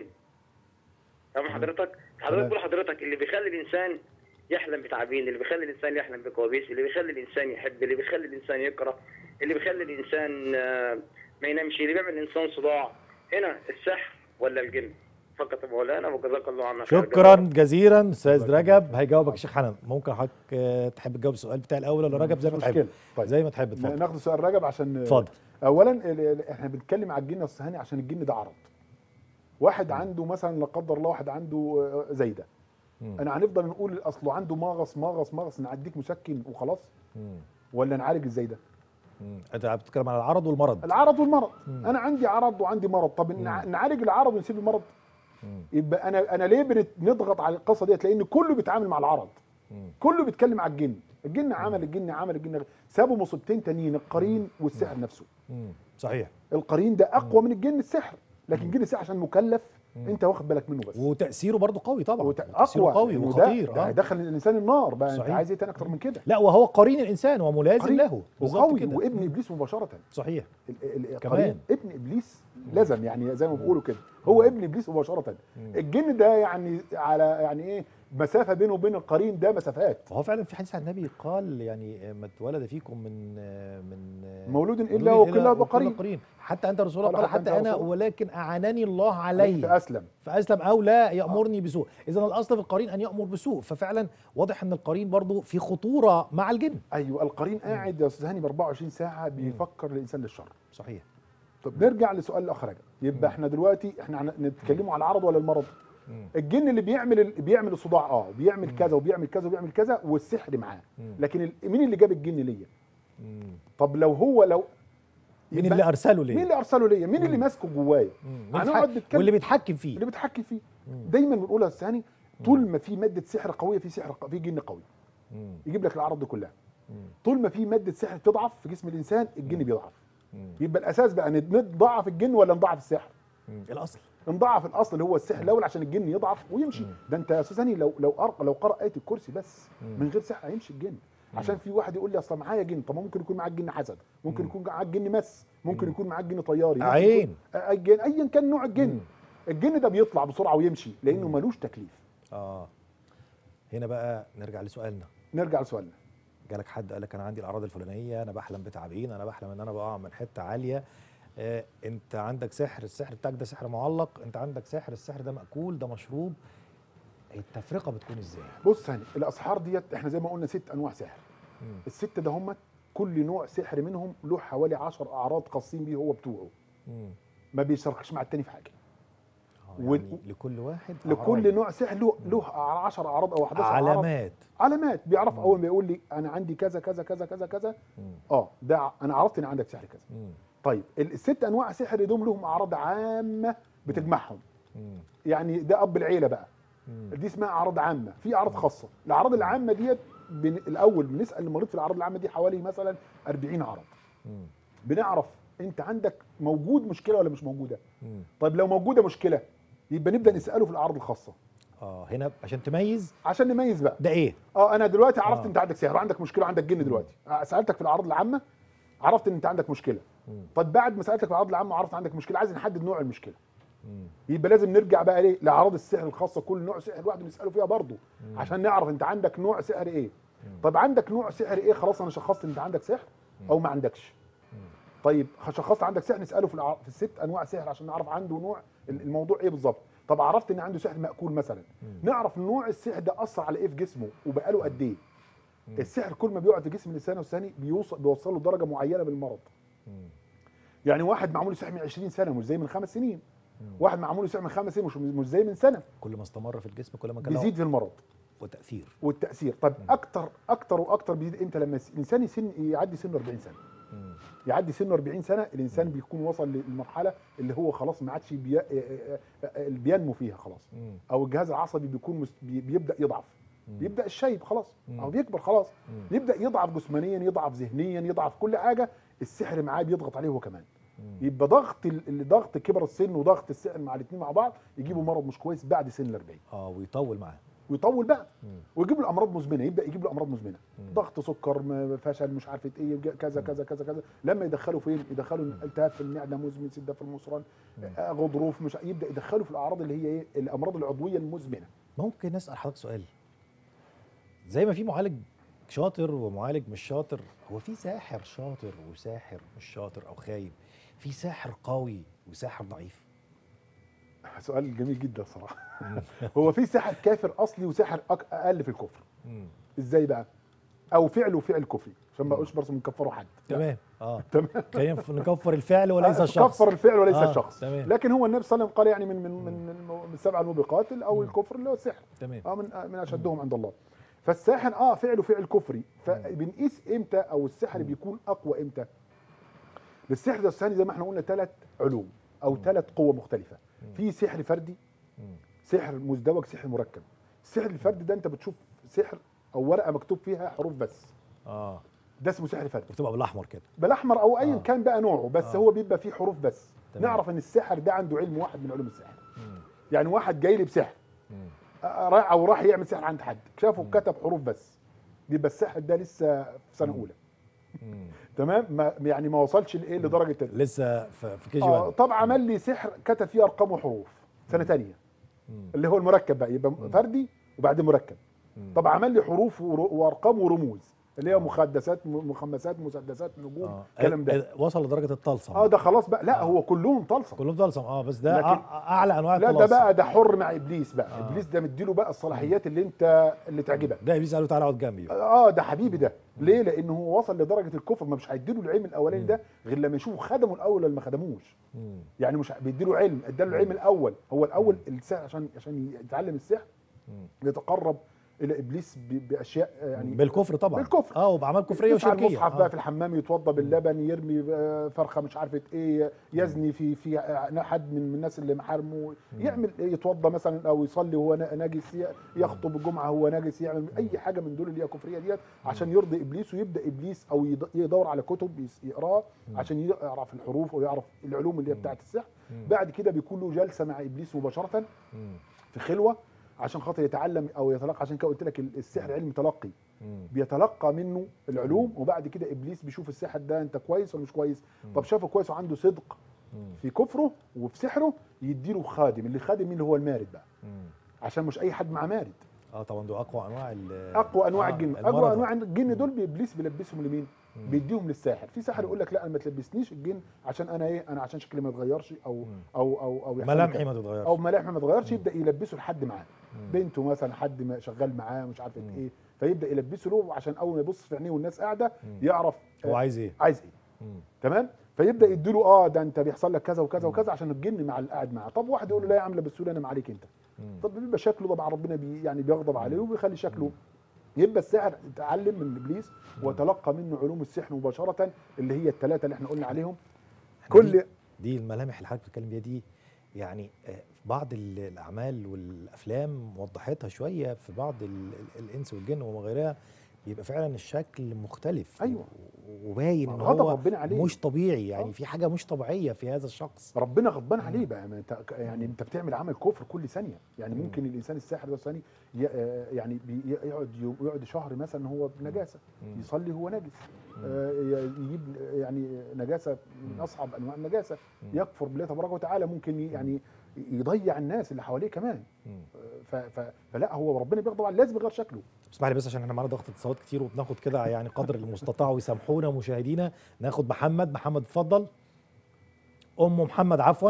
تمام حضرتك حضرتك تمام. بتقول حضرتك اللي بيخلي الانسان يحلم بتعابين اللي بيخلي الانسان يحلم بكوابيس اللي بيخلي الانسان يحب اللي بيخلي الانسان يكره اللي بيخلي الانسان آه، ما ينامش اللي بيعمل الانسان صداع هنا السحر ولا الجن فقط يا مولانا وجزاك الله عنا خير شكرا جزاك. جزيلا استاذ رجب هيجاوبك الشيخ حنان ممكن حضرتك آه، تحب تجاوب السؤال بتاع الاول ولا رجب زي ما تحب مشكلة. طيب. زي ما تحب اتفضل ناخد سؤال رجب عشان اتفضل. اولا ال- ال- احنا بنتكلم على الجن الصهاني عشان الجن ده عرض واحد عنده مثلا لا قدر الله واحد عنده آه، زايده مم. انا هنفضل نقول اصله عنده مغص مغص مغص نعديك مسكن وخلاص مم. ولا نعالج الزايده مم. انت بتتكلم على العرض والمرض العرض والمرض مم. انا عندي عرض وعندي مرض طب نع- نعالج العرض ونسيب المرض مم. يبقى انا انا ليه بنت- نضغط على القصه ديت لان كله بيتعامل مع العرض مم. كله بيتكلم على الجن الجن عمل الجن عمل الجن غ- سابوا مصيبتين تانيين القرين والسحر نفسه مم. صحيح القرين ده اقوى من الجن السحر لكن الجن السحر عشان مكلف انت واخد بالك منه بس وتاثيره برضه قوي طبعا وت- تاثيره اقوى قوي لأنه وخطير ده, ده اه هيدخل الانسان النار بقى انت صحيح. عايز ايه تاني اكتر من كده لا وهو قرين الانسان وملازم قرين له بالظبط وقوي كده. وابن ابليس مباشره صحيح ال- ال- كمان. القرين ابن ابليس لازم يعني زي ما بيقولوا كده هو ابن ابليس مباشره الجن ده يعني على يعني ايه مسافه بينه وبين القرين ده مسافات فهو فعلا في حديث عن النبي قال يعني ما اتولد فيكم من من مولود مولود الا وكلها بقرين قرين حتى انت رسول الله قال قال حتى حتى أنت انا رسول. ولكن اعانني الله عليه فاسلم فاسلم او لا يامرني بسوء اذا الاصل في القرين ان يامر بسوء ففعلا واضح ان القرين برضه في خطوره مع الجن ايوه القرين قاعد يا استاذ هاني ب 24 ساعه بيفكر الانسان للشر صحيح طب نرجع لسؤال الاخ رجب يبقى احنا دلوقتي احنا هن- نتكلموا على العرض ولا المرض مم. الجن اللي بيعمل ال- بيعمل الصداع اه بيعمل كذا وبيعمل كذا وبيعمل كذا والسحر معاه مم. لكن ال- مين اللي جاب الجن ليا مم. طب لو هو لو مين يبقى- اللي ارسله ليه مين اللي ارسله ليا مين اللي ماسكه جوايا مم. هنقعد واللي نتكلم بيتحكم فيه اللي بيتحكم فيه مم. دايما بنقول يا استاذ هاني طول ما في ماده سحر قويه في سحر ق- في جن قوي مم. يجيب لك العرض دي كلها مم. طول ما في ماده سحر تضعف في جسم الانسان الجن بيضعف مم. يبقى الاساس بقى ند- نضعف الجن ولا نضعف السحر مم. الاصل نضعف الاصل اللي هو السحر الاول عشان الجن يضعف ويمشي ده انت يا استاذ هاني لو لو قرأ لو قرأ ايه الكرسي بس من غير سحر هيمشي الجن عشان في واحد يقول لي اصل معايا جن طب ما ممكن يكون معاك جن حسد ممكن يكون معاك جن مس ممكن يكون معاك جن طياري ممكن عين. يكون- آه، الجن ايا كان نوع الجن الجن ده بيطلع بسرعه ويمشي لانه ملوش تكليف اه هنا بقى نرجع لسؤالنا نرجع لسؤالنا جالك حد قال لك انا عندي الاعراض الفلانيه انا بحلم بتعابين انا بحلم ان انا بقع من حته عاليه آه انت عندك سحر السحر بتاعك ده سحر معلق انت عندك سحر السحر ده مأكول ده مشروب التفرقه بتكون ازاي بص هاني الاسحار ديت احنا زي ما قلنا ست انواع سحر مم. الست ده هم كل نوع سحر منهم له حوالي 10 اعراض خاصين بيه هو بتوعه مم. ما بيشاركش مع التاني في حاجه آه وال- يعني لكل واحد لكل أعراض. نوع سحر له له 10 اعراض او 11 اعراض علامات علامات بيعرف اول ما يقول لي انا عندي كذا كذا كذا كذا كذا مم. اه ده ع- انا عرفت ان عندك سحر كذا مم. طيب ال- الست انواع سحر دول لهم اعراض عامه بتجمعهم مم. يعني ده اب العيله بقى مم. دي اسمها اعراض عامه في اعراض خاصه الاعراض العامه ديت بن... الاول بنسال المريض في الاعراض العامه دي حوالي مثلا 40 عرض مم. بنعرف انت عندك موجود مشكله ولا مش موجوده مم. طيب لو موجوده مشكله يبقى نبدا نساله في الاعراض الخاصه اه هنا عشان تميز عشان نميز بقى ده ايه اه انا دلوقتي عرفت آه. انت عندك سحر وعندك مشكله وعندك جن دلوقتي آه، سالتك في الاعراض العامه عرفت ان انت عندك مشكله مم. طب بعد ما سالتك في الاعراض العامه عرفت عندك مشكله عايز نحدد نوع المشكله مم. يبقى لازم نرجع بقى ليه لاعراض السحر الخاصه كل نوع سحر لوحده نساله فيها برضه عشان نعرف انت عندك نوع سحر ايه طب عندك نوع سحر ايه خلاص انا شخصت انت عندك سحر او ما عندكش طيب شخصت عندك سحر نساله في, الع... في الست انواع سحر عشان نعرف عنده نوع ال- الموضوع ايه بالظبط طب عرفت ان عنده سحر مأكول مثلا نعرف نوع السحر ده اثر على ايه في جسمه وبقاله قد ايه السحر كل ما بيقعد في جسم الانسان والثاني بيوصل بيوصل له درجه معينه بالمرض يعني واحد معمول له سحر من 20 سنه مش زي من خمس سنين واحد معمول له سحر من خمس سنين مش مش زي من سنه كل ما استمر في الجسم كل ما كان له بيزيد في المرض وتاثير والتاثير طب اكتر اكتر واكتر بيزيد امتى لما الانسان يسن يعدي سن 40 سنه يعدي سن 40 سنه الانسان بيكون وصل للمرحله اللي هو خلاص ما عادش بي... بينمو فيها خلاص مم. او الجهاز العصبي بيكون مس... بي- بيبدا يضعف بيبدا الشيب خلاص مم. او بيكبر خلاص مم. يبدا يضعف جسمانيا يضعف ذهنيا يضعف كل حاجه السحر معاه بيضغط عليه هو كمان يبقى ضغط ال- اللي ضغط كبر السن وضغط السحر مع الاثنين مع بعض يجيبوا مرض مش كويس بعد سن ال 40 اه ويطول معاه ويطول بقى مم. ويجيب له امراض مزمنه يبدا يجيب له امراض مزمنه مم. ضغط سكر م- فشل مش عارفه ايه ج- كذا كذا كذا كذا لما يدخله فين يدخله التهاب في المعده مزمن سده في المصران آه، غضروف مش يبدا يدخله في الاعراض اللي هي ايه الامراض العضويه المزمنه ممكن نسال حضرتك سؤال زي ما في معالج شاطر ومعالج مش شاطر هو في ساحر شاطر وساحر مش شاطر او خايب في ساحر قوي وساحر ضعيف سؤال جميل جدا صراحه هو في ساحر كافر اصلي وساحر أك- اقل في الكفر مم. ازاي بقى او فعل وفعل كفري عشان ما اقولش برضه بنكفروا حد تمام اه تمام خلينا ف- نكفر الفعل وليس آه، الشخص كفر الفعل وليس آه، الشخص تمام. لكن هو النبي صلى الله عليه وسلم قال يعني من من من من السبع الموبقات او الكفر اللي هو السحر تمام اه من آه من اشدهم عند الله فالساحر اه فعله فعل كفري فبنقيس امتى او السحر بيكون اقوى امتى للسحر ده الثاني زي ما احنا قلنا ثلاث علوم او ثلاث قوة مختلفة في سحر فردي مم. سحر مزدوج سحر مركب السحر الفردي ده انت بتشوف سحر او ورقة مكتوب فيها حروف بس اه ده اسمه سحر فردي بتبقى بالاحمر كده بالاحمر او ايا آه. كان بقى نوعه بس آه. هو بيبقى فيه حروف بس تمام. نعرف ان السحر ده عنده علم واحد من علوم السحر مم. يعني واحد جاي لي بسحر مم. راح او راح يعمل سحر عند حد شافه كتب حروف بس يبقى السحر ده لسه في سنه اولى مم. تمام ما يعني ما وصلش لايه لدرجه ال- لسه في في كي جي اه 1 طب عمل لي سحر كتب فيه ارقام وحروف سنه ثانيه اللي هو المركب بقى يبقى فردي وبعدين مركب طب عمل لي حروف ور- وارقام ورموز اللي هي مخدسات م- مخمسات مسدسات نجوم اه الكلام ده آه، وصل لدرجه الطلسم اه ده خلاص بقى لا آه. هو كلهم طلسم كلهم طلسم اه بس ده لكن- أع- اعلى انواع لا ده الطلاسم بقى ده حر مع ابليس بقى آه. ابليس ده مديله بقى الصلاحيات اللي انت اللي تعجبك ده ابليس قال له تعالى اقعد جنبي اه ده حبيبي ده ليه لانه هو وصل لدرجه الكفر ما مش هيديله العلم الاولاني ده غير لما يشوفوا خدمه الاول ولا ما خدموش مم. يعني مش بيديله علم اداله العلم الاول هو الاول السحر عشان عشان يتعلم السحر مم. يتقرب الى ابليس ب- باشياء يعني بالكفر طبعا بالكفر. اه وباعمال كفريه يدوس على وشركيه المصحف آه. بقى في الحمام يتوضى باللبن يرمي آه، فرخه مش عارفه ايه يزني في في آه، حد من من الناس اللي محارمه يعمل إيه، يتوضى مثلا او يصلي وهو نا- ناجس ي- يخطب الجمعه هو ناجس يعمل اي حاجه من دول اللي هي كفريه ديت عشان يرضي ابليس ويبدا ابليس او يد- يدور على كتب يس- يقراها عشان يعرف الحروف ويعرف العلوم اللي هي بتاعه السحر بعد كده بيكون له جلسه مع ابليس مباشره مم. في خلوه عشان خاطر يتعلم او يتلقى عشان كده قلت لك السحر علم تلقي مم. بيتلقى منه العلوم وبعد كده ابليس بيشوف الساحر ده انت كويس ولا مش كويس طب شافه كويس وعنده صدق مم. في كفره وفي سحره يديله خادم اللي خادم مين اللي هو المارد بقى مم. عشان مش اي حد مع مارد اه طبعا دول اقوى انواع ال- اقوى انواع آه، الجن المرضى. اقوى انواع الجن دول ابليس بيلبسهم لمين بيديهم للساحر في ساحر يقول لك لا انا ما تلبسنيش الجن عشان انا ايه انا عشان شكلي ما يتغيرش او او او او يحصل لي ملامحي كذا. ما تتغيرش او ملامحي ما تتغيرش يبدا يلبسه لحد معاه بنته مثلا حد ما شغال معاه مش عارف ايه فيبدا يلبسه له عشان اول ما يبص في عينيه والناس قاعده يعرف هو آه، عايز ايه عايز ايه مم. تمام فيبدا يديله اه ده انت بيحصل لك كذا وكذا وكذا عشان الجن مع اللي قاعد معاه طب واحد يقول له لا يا عم لبسه لي انا ما عليك انت مم. طب بيبقى شكله طبعا ربنا بي يعني بيغضب عليه وبيخلي شكله يبقى الساحر اتعلم من ابليس وتلقى منه علوم السحر مباشره اللي هي الثلاثه اللي احنا قلنا عليهم إحنا كل دي, دي الملامح اللي حضرتك بتتكلم بيها دي يعني آه، في بعض ال- الاعمال والافلام وضحتها شويه في بعض ال- ال- الانس والجن وما غيرها بيبقى فعلا الشكل مختلف أيوة. و- وباين ان غضب هو ربنا عليه. مش طبيعي يعني آه. في حاجه مش طبيعيه في هذا الشخص ربنا غضبان عليه بقى ما انت يعني انت بتعمل عمل كفر كل ثانيه يعني ممكن الانسان الساحر ده ثاني يعني بي- يقعد يوم- يقعد شهر مثلا هو بنجاسه مم. يصلي هو نجس آه، ي- يجيب يعني نجاسه من اصعب انواع النجاسه يكفر بالله تبارك وتعالى ممكن ي- يعني يضيع الناس اللي حواليه كمان مم. ف ف فلا هو ربنا بيغضب عليه لازم يغير شكله اسمح لي بس عشان احنا معانا ضغط اتصالات كتير وبناخد كده يعني قدر المستطاع ويسامحونا مشاهدينا ناخد محمد محمد اتفضل ام محمد عفوا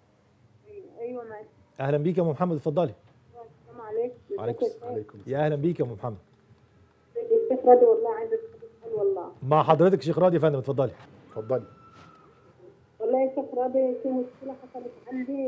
ايوه معاك اهلا بيك يا ام محمد اتفضلي السلام عليكم وعليكم ازيك يا عليكم يا اهلا بيك يا ام محمد شيخ؟ الشيخ راضي والله عايزه اسال والله مع حضرتك شيخ راضي يا فندم اتفضلي اتفضلي والله يا شيخ راضي في مشكله حصلت عندي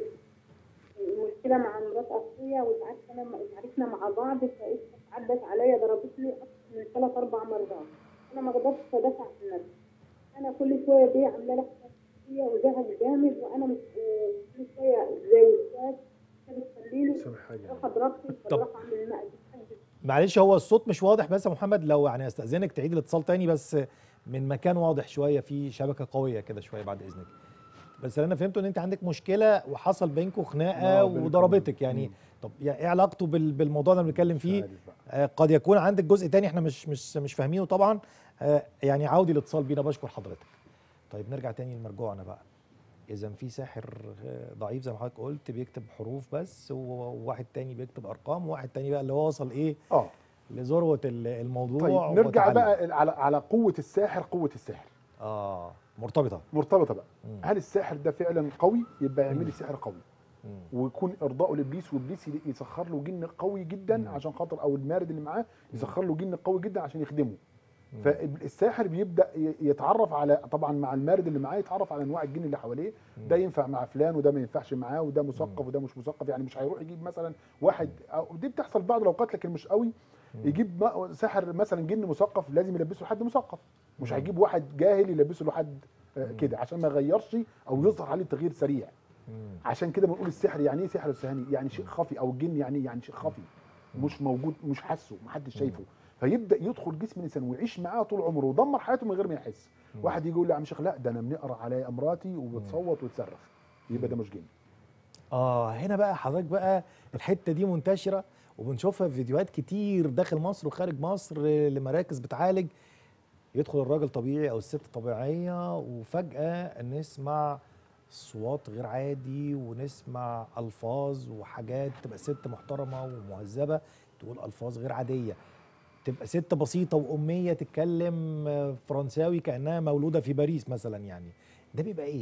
مشكله مع مرات اخويا وتعرفنا تعرفنا مع بعض فايش عدت عليا ضربتني اكثر من ثلاث اربع مرات انا ما قدرتش ادافع عن نفسي انا كل شويه دي عامله لها حساسيه وزهق جامد وانا مش كل شويه زي وسواس كانت تخليني سامح حاجه اروح اضربني طب. فاروح اعمل مقلب معلش هو الصوت مش واضح بس يا محمد لو يعني استاذنك تعيد الاتصال تاني بس من مكان واضح شويه في شبكه قويه كده شويه بعد اذنك بس اللي انا فهمته ان انت عندك مشكله وحصل بينكم خناقه آه، بينكم. وضربتك يعني مم. طب يعني ايه علاقته بال- بالموضوع اللي بنتكلم فيه عارف بقى. آه، قد يكون عندك جزء تاني احنا مش مش مش فاهمينه طبعا آه، يعني عودي الاتصال بينا بشكر حضرتك طيب نرجع تاني لمرجوعنا بقى اذا في ساحر آه، ضعيف زي ما حضرتك قلت بيكتب حروف بس وواحد تاني بيكتب ارقام وواحد تاني بقى اللي هو وصل ايه اه لذروه ال- الموضوع طيب نرجع وتعلم. بقى على على قوه الساحر قوه السحر اه مرتبطه مرتبطه بقى مم. هل الساحر ده فعلا قوي يبقى يعمل مم. لي سحر قوي مم. ويكون ارضائه لابليس وابليس ي- يسخر له جن قوي جدا مم. عشان خاطر او المارد اللي معاه يسخر له جن قوي جدا عشان يخدمه مم. فالساحر بيبدا ي- يتعرف على طبعا مع المارد اللي معاه يتعرف على انواع الجن اللي حواليه ده ينفع مع فلان وده ما ينفعش معاه وده مثقف وده مش مثقف يعني مش هيروح يجيب مثلا واحد أو دي بتحصل في بعض الاوقات لكن مش قوي يجيب ما- ساحر مثلا جن مثقف لازم يلبسه لحد مثقف مش مم. هيجيب واحد جاهل يلبسه لحد آه، مم. كده عشان ما يغيرش او يظهر عليه تغيير سريع مم. عشان كده بنقول السحر يعني ايه سحر السهني يعني شيء خفي او الجن يعني إيه؟ يعني شيء خفي مش موجود مش حاسه محدش شايفه فيبدا يدخل جسم الانسان ويعيش معاه طول عمره ويدمر حياته من غير ما يحس واحد يجي يقول لي يا عم شيخ لا ده انا بنقرا على امراتي وبتصوت وتصرخ يبقى ده مش جن اه هنا بقى حضرتك بقى الحته دي منتشره وبنشوفها في فيديوهات كتير داخل مصر وخارج مصر آه، لمراكز بتعالج يدخل الراجل طبيعي او الست طبيعيه وفجاه نسمع صوات غير عادي ونسمع الفاظ وحاجات تبقى ست محترمه ومهذبه تقول الفاظ غير عاديه تبقى ست بسيطه واميه تتكلم آه، فرنساوي كانها مولوده في باريس مثلا يعني ده بيبقى ايه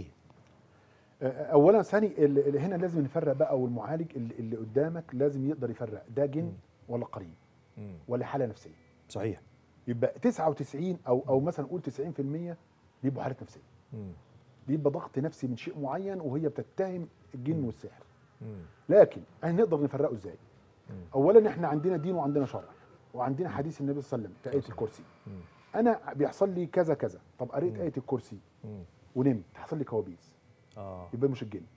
اولا ثاني ال- ال- هنا لازم نفرق بقى والمعالج اللي اللي قدامك لازم يقدر يفرق ده جن مم. ولا قرين مم. ولا حاله نفسيه صحيح يبقى 99 او او مثلا قول 90% بيبقوا حالات نفسيه مم. بيبقى ضغط نفسي من شيء معين وهي بتتهم الجن والسحر مم. لكن احنا نقدر نفرقه ازاي مم. اولا احنا عندنا دين وعندنا شرع وعندنا حديث النبي صلى الله عليه وسلم في ايه الكرسي مم. انا بيحصل لي كذا كذا طب قريت مم. ايه الكرسي مم. ونمت حصل لي كوابيس اه يبقى مش الجن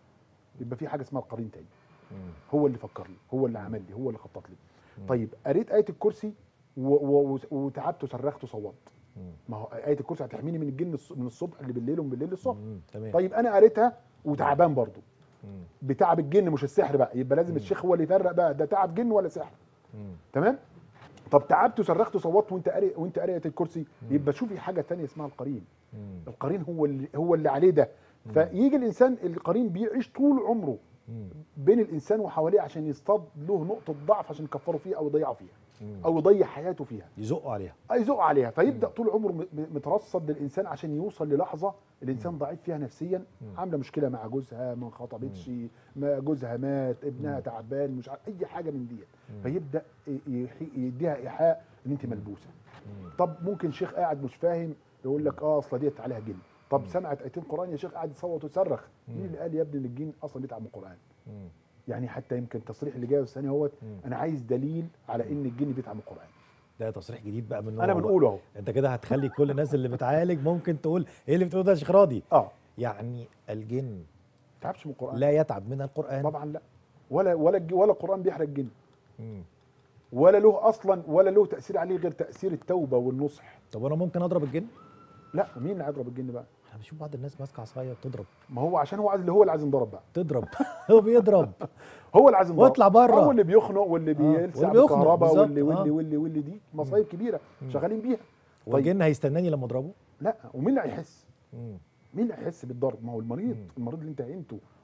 يبقى في حاجه اسمها القرين تاني مم. هو اللي فكر لي هو اللي عمل لي هو اللي خطط لي مم. طيب قريت ايه الكرسي و- و- وتعبت وصرخت وصوت مم. ما هو ايه الكرسي هتحميني من الجن الص- من الصبح اللي بالليل ومن بالليل للصبح مم. تمام طيب انا قريتها وتعبان برضو مم. بتعب الجن مش السحر بقى يبقى لازم الشيخ هو اللي يفرق بقى ده تعب جن ولا سحر مم. تمام طب تعبت وصرخت وصوت وانت قاري وانت قاري آية الكرسي يبقى شوفي حاجه تانية اسمها القرين مم. القرين هو اللي هو اللي عليه ده فيجي الانسان القرين بيعيش طول عمره مم. بين الانسان وحواليه عشان يصطاد له نقطه ضعف عشان يكفروا فيها او يضيعوا فيها مم. او يضيع حياته فيها يزقوا عليها أو يزق عليها فيبدا طول عمره م- م- مترصد للانسان عشان يوصل للحظه الانسان ضعيف فيها نفسيا عامله مشكله مع جوزها ما انخطبتش ما جوزها مات ابنها تعبان مش عارف اي حاجه من ديت فيبدا ي- يحي- يديها ايحاء ان انت ملبوسه طب ممكن شيخ قاعد مش فاهم يقول لك اه اصل ديت عليها جن طب سمعت ايتين قران يا شيخ قاعد يصوت ويصرخ مين اللي قال يا ابني ان الجن اصلا بيتعب من القران مم. يعني حتى يمكن التصريح اللي جاي الثاني هوت انا عايز دليل على ان الجن بيتعب من القران ده تصريح جديد بقى من انا نوعه بقى. بنقوله اهو انت كده هتخلي كل الناس اللي بتعالج ممكن تقول ايه اللي بتقوله ده يا شيخ راضي اه يعني الجن ما تعبش من القران لا يتعب من القران طبعا لا ولا ولا الج- ولا القران بيحرق الجن مم. ولا له اصلا ولا له تاثير عليه غير تاثير التوبه والنصح طب انا ممكن اضرب الجن لا مين اللي هيضرب الجن بقى انا بشوف بعض الناس ماسكه عصايه بتضرب ما هو عشان هو عايز اللي هو اللي عايز ينضرب بقى تضرب هو بيضرب هو اللي عايز ينضرب واطلع بره. هو اللي بيخنق واللي بيلسع واللي بيخنق بالكهرباء بالظبط، واللي واللي آه. واللي واللي دي مصايب كبيره شغالين بيها طيب والجن هيستناني لما اضربه لا ومين اللي هيحس مم. مين اللي هيحس بالضرب ما هو المريض المريض اللي انت عينته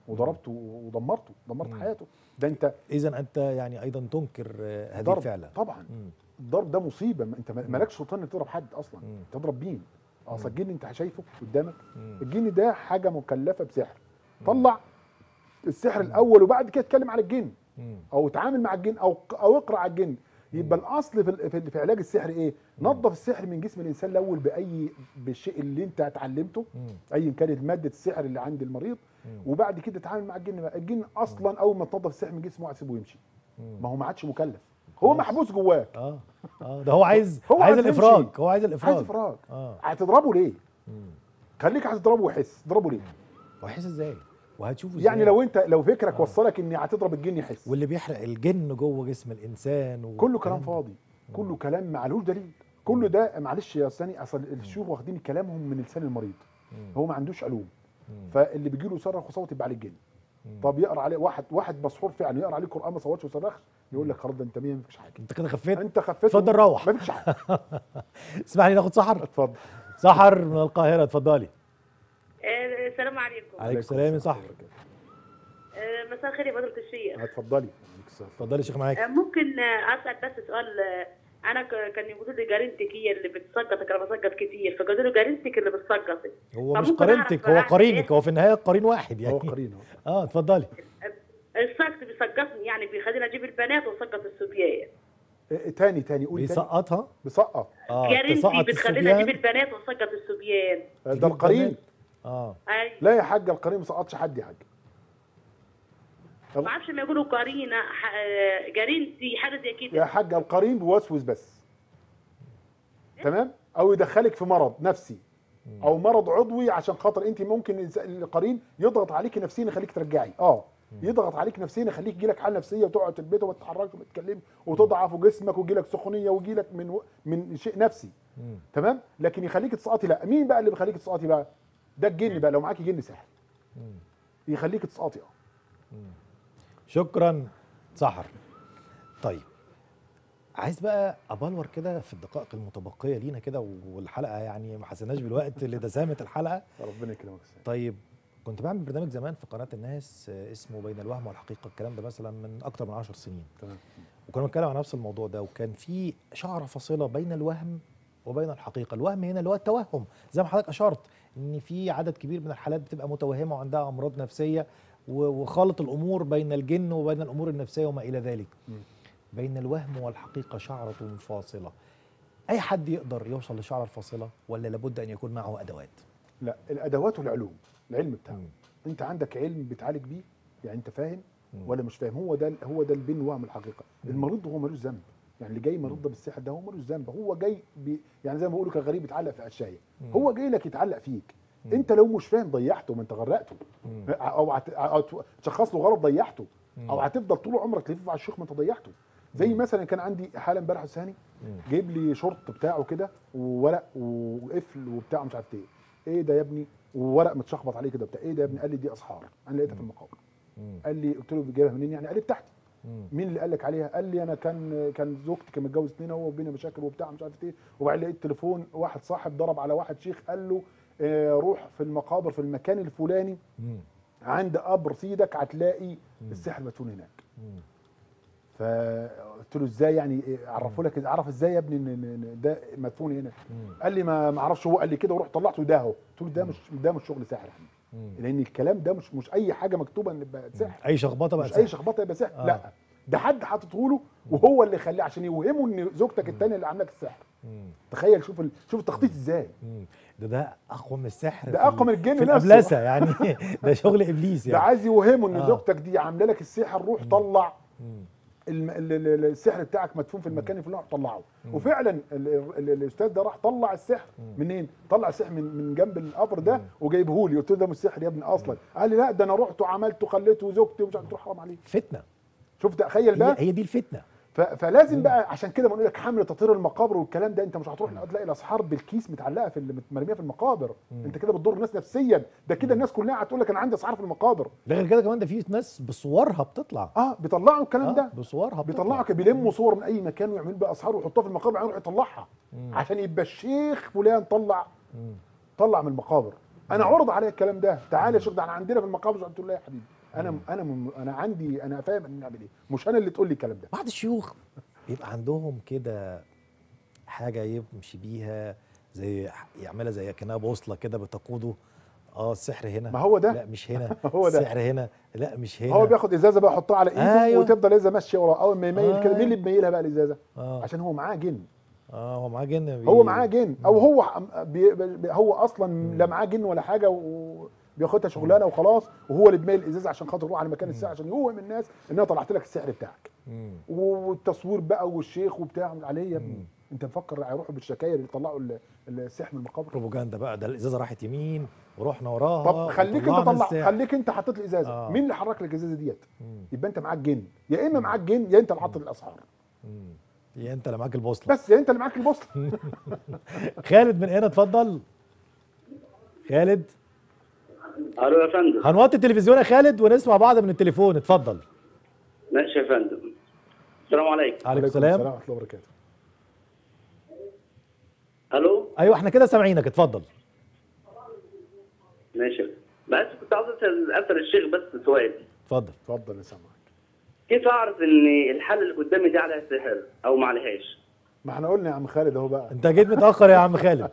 وضربته ودمرته دمرت مم. حياته ده انت اذا انت يعني ايضا تنكر آه، هذه ضرب الفعله طبعا مم. الضرب ده مصيبه ما انت ما- مالكش سلطان انك تضرب حد اصلا مم. تضرب مين اصل الجن انت شايفه قدامك مم. الجن ده حاجه مكلفه بسحر طلع السحر الاول وبعد كده اتكلم على الجن مم. او اتعامل مع الجن او او اقرا على الجن يبقى الاصل في ال- في, في علاج السحر ايه نظف السحر من جسم الانسان الاول باي بالشيء اللي انت اتعلمته مم. ايا كانت ماده السحر اللي عند المريض مم. وبعد كده اتعامل مع الجن بقى الجن اصلا اول ما تنظف السحر من جسمه هتسيبه يمشي مم. ما هو ما عادش مكلف هو محبوس جواك اه اه ده هو عايز هو عايز عايز الافراج يمشي. هو عايز الافراج عايز افراج اه هتضربه ليه مم. خليك هتضربه ويحس تضربه ليه وهيحس ازاي وهتشوفه ازاي يعني لو انت لو فكرك آه. وصلك ان هتضرب الجن يحس واللي بيحرق الجن جوه جسم الانسان و... كله كلام فاضي كله كلام معلوش دليل كله ده معلش يا ثاني اصل الشيوخ واخدين كلامهم من لسان المريض مم. هو ما عندوش علوم مم. فاللي بيجي له يصرخ وصوت يبقى عليه الجن مم. طب يقرا عليه واحد واحد مسحور فعلا يقرا عليه قران ما صوتش وصرخش يقول لك خلاص ده انت مية ما فيش حاجه انت كده خفيت انت خفيت اتفضل روح. ما فيش حاجه اسمح لي ناخد سحر اتفضل سحر من القاهره اتفضلي آه، السلام عليكم عليكم السلام يا سحر آه، مساء الخير يا فضيلة الشيخ اتفضلي اتفضلي يا شيخ معاك آه، ممكن آه، اسال بس سؤال آه، انا ك- كان يقولوا لي جارنتك هي اللي بتسقطك انا بسقط كتير فقالوا له جارنتك اللي بتسقطك هو مش فممكن قرينتك أعرف هو أعمل قرينك إيه؟ هو في النهايه قرين واحد يعني هو قرين اهو اه اتفضلي السقط بيسقطني يعني بيخليني اجيب البنات واسقط الصبيان إيه، تاني تاني قول تاني بيسقطها بيسقط اه جارنتي تسقط بتخليني اجيب الصبيان البنات واسقط الصبيان ده تجيب القرين بنات. اه اي لا يا حاجه القرين ما سقطش حد يا حاجه ما اعرفش ما يقولوا قرينه ح- آه، جارنتي حاجه زي يا كده حاجه القرين بيوسوس بس تمام او يدخلك في مرض نفسي او مرض عضوي عشان خاطر انت ممكن الإنس- القرين يضغط عليك نفسيا يخليك ترجعي اه يضغط عليك نفسيا يخليك يجيلك حاله نفسيه وتقعد في البيت وما تتحركش وما تتكلمش وتضعف جسمك ويجيلك سخونيه ويجيلك من و... من شيء نفسي مم. تمام لكن يخليك تسقطي لا مين بقى اللي بيخليك تسقطي بقى ده الجن بقى لو معاكي جن سحر مم. يخليك تسقطي اه شكرا سحر طيب عايز بقى ابلور كده في الدقائق المتبقيه لينا كده والحلقه يعني ما حسيناش بالوقت لدسامه الحلقه ربنا يكرمك السلام. طيب كنت بعمل برنامج زمان في قناه الناس آه، اسمه بين الوهم والحقيقه الكلام ده مثلا من اكتر من 10 سنين تمام وكنا بنتكلم عن نفس الموضوع ده وكان في شعره فاصله بين الوهم وبين الحقيقه الوهم هنا اللي هو التوهم زي ما حضرتك اشرت ان في عدد كبير من الحالات بتبقى متوهمه وعندها امراض نفسيه و- وخالط الامور بين الجن وبين الامور النفسيه وما الى ذلك مم. بين الوهم والحقيقه شعره فاصله اي حد يقدر يوصل للشعره الفاصله ولا لابد ان يكون معه ادوات لا الادوات والعلوم العلم بتاعه مم. انت عندك علم بتعالج بيه يعني انت فاهم مم. ولا مش فاهم هو ده هو ده البين وهم الحقيقه المريض هو ملوش ذنب يعني اللي جاي مريض ده بالسحر ده هو ملوش ذنب هو جاي بي يعني زي ما بيقولوا كان غريب يتعلق في قشايه مم. هو جاي لك يتعلق فيك مم. انت لو مش فاهم ضيعته ما انت غرقته مم. او هت- أو ت- تشخص له غلط ضيعته مم. او هتفضل طول عمرك تلف على الشيخ ما انت ضيعته زي مثلا كان عندي حاله امبارح ثاني مم. جايب لي شورت بتاعه كده وورق وقفل وبتاع مش عارف ايه ايه ده يا ابني وورق متشخبط عليه كده بتاع ايه ده يا ابني قال لي دي اسحار انا لقيتها في المقابر مم. قال لي قلت له جايبها منين يعني قال لي بتاعتي مم. مين اللي قال لك عليها قال لي انا كان كان زوجتي كان متجوز اتنين هو وبينا مشاكل وبتاع مش عارف ايه وبعدين لقيت تليفون واحد صاحب ضرب على واحد شيخ قال له آه، روح في المقابر في المكان الفلاني مم. عند قبر سيدك هتلاقي السحر مدفون هناك مم. فقلت له ازاي يعني إيه، عرفوا لك عرف ازاي يا ابني ان إن- إن ده مدفون هنا مم. قال لي ما ما اعرفش هو قال لي كده ورحت طلعته ده اهو قلت له ده مش ده مش شغل سحر يا حبيبي مم. لان الكلام ده مش مش اي حاجه مكتوبه ان يبقى سحر اي شخبطه بقى مش سحر. اي شخبطه يبقى سحر آه. لا ده حد حاططه له وهو اللي خليه عشان يوهمه ان زوجتك الثانيه اللي عامله لك السحر مم. تخيل شوف ال... شوف التخطيط ازاي مم. ده ده اقوى من السحر ده في أقوى ال- من الجن في نفسه. الابلسه يعني ده شغل ابليس ده يعني عايز يوهمه ان آه. زوجتك دي عامله لك السحر روح طلع مم. الم- ال- ال- ال- السحر بتاعك مدفون في المكان الفلاني روح طلعه وفعلا ال- ال- الاستاذ ده راح طلع السحر منين طلع السحر من من جنب القبر ده وجايبه لي قلت له ده مش سحر يا ابني اصلا قال لي لا ده انا رحت وعملت وخليته زوجتي ومش عارف قلت له حرام عليك فتنه شوف تخيل هي, بقى هي دي الفتنه ف- فلازم بقى عشان كده بنقول لك حمل تطهير المقابر والكلام ده انت مش هتروح تلاقي الاسحار بالكيس متعلقه في اللي مرميه في المقابر انت كده بتضر الناس نفسيا ده كده الناس كلها هتقول لك انا عندي اسعار في المقابر ده غير كده كمان ده في ناس بصورها بتطلع اه بيطلعوا الكلام آه ده بصورها بتطلع بيطلعوا كده بيلموا صور من اي مكان ويعملوا بقى اسحار ويحطوها في المقابر بعدين يروح يطلعها عشان يبقى الشيخ فلان طلع طلع من المقابر انا عرض عليا الكلام ده تعالى يا شيخ ده احنا عندنا في المقابر قلت له لا يا حبيبي انا انا م- انا عندي انا فاهم ان نعمل ايه مش انا اللي تقول لي الكلام ده بعض الشيوخ بيبقى عندهم كده حاجه يمشي بيها زي يعملها زي كانها بوصله كده بتقوده اه السحر هنا ما هو ده. لا مش هنا هو ده. السحر هنا لا مش هنا هو بياخد ازازه بقى يحطها على ايده أيوة. وتفضل ازازه ماشيه وراه اول ما يميل كده آه. مين اللي بيميلها بقى الازازه اه عشان هو معاه جن اه هو معاه جن بي- هو معاه جن او هو عم- بي بي هو اصلا لا معاه جن ولا حاجه وبياخدها شغلانه وخلاص وهو اللي بيميل الازازه عشان خاطر يروح على مكان السحر عشان يوهم الناس ان انا طلعت لك السحر بتاعك مم. والتصوير بقى والشيخ وبتاع عليه يا ابني انت مفكر هيروحوا بالشكاير اللي يطلعوا ال- السحر من المقابر بروباجندا بقى ده الازازه راحت يمين ورحنا وراها طب خليك انت وطلعنا طلع السحر. خليك انت حطيت الازازه آه. مين اللي حرك لك الازازه ديت مم. يبقى انت معاك جن يا اما معاك جن يا انت اللي حاطط الاسعار مم. يا انت اللي معاك البوصله بس يا انت اللي معاك البوصله خالد من هنا اتفضل خالد الو يا فندم هنوطي التلفزيون يا خالد ونسمع بعض من التليفون اتفضل ماشي يا فندم السلام عليكم عليكم السلام ورحمه الله وبركاته الو ايوه احنا كده سامعينك اتفضل ماشي بس كنت عاوز اسال اسال الشيخ بس سؤال اتفضل اتفضل يا سامعك كيف اعرف ان الحل اللي قدامي دي عليها سحر او ما عليهاش ما احنا قلنا يا عم خالد اهو بقى انت جيت متاخر يا عم خالد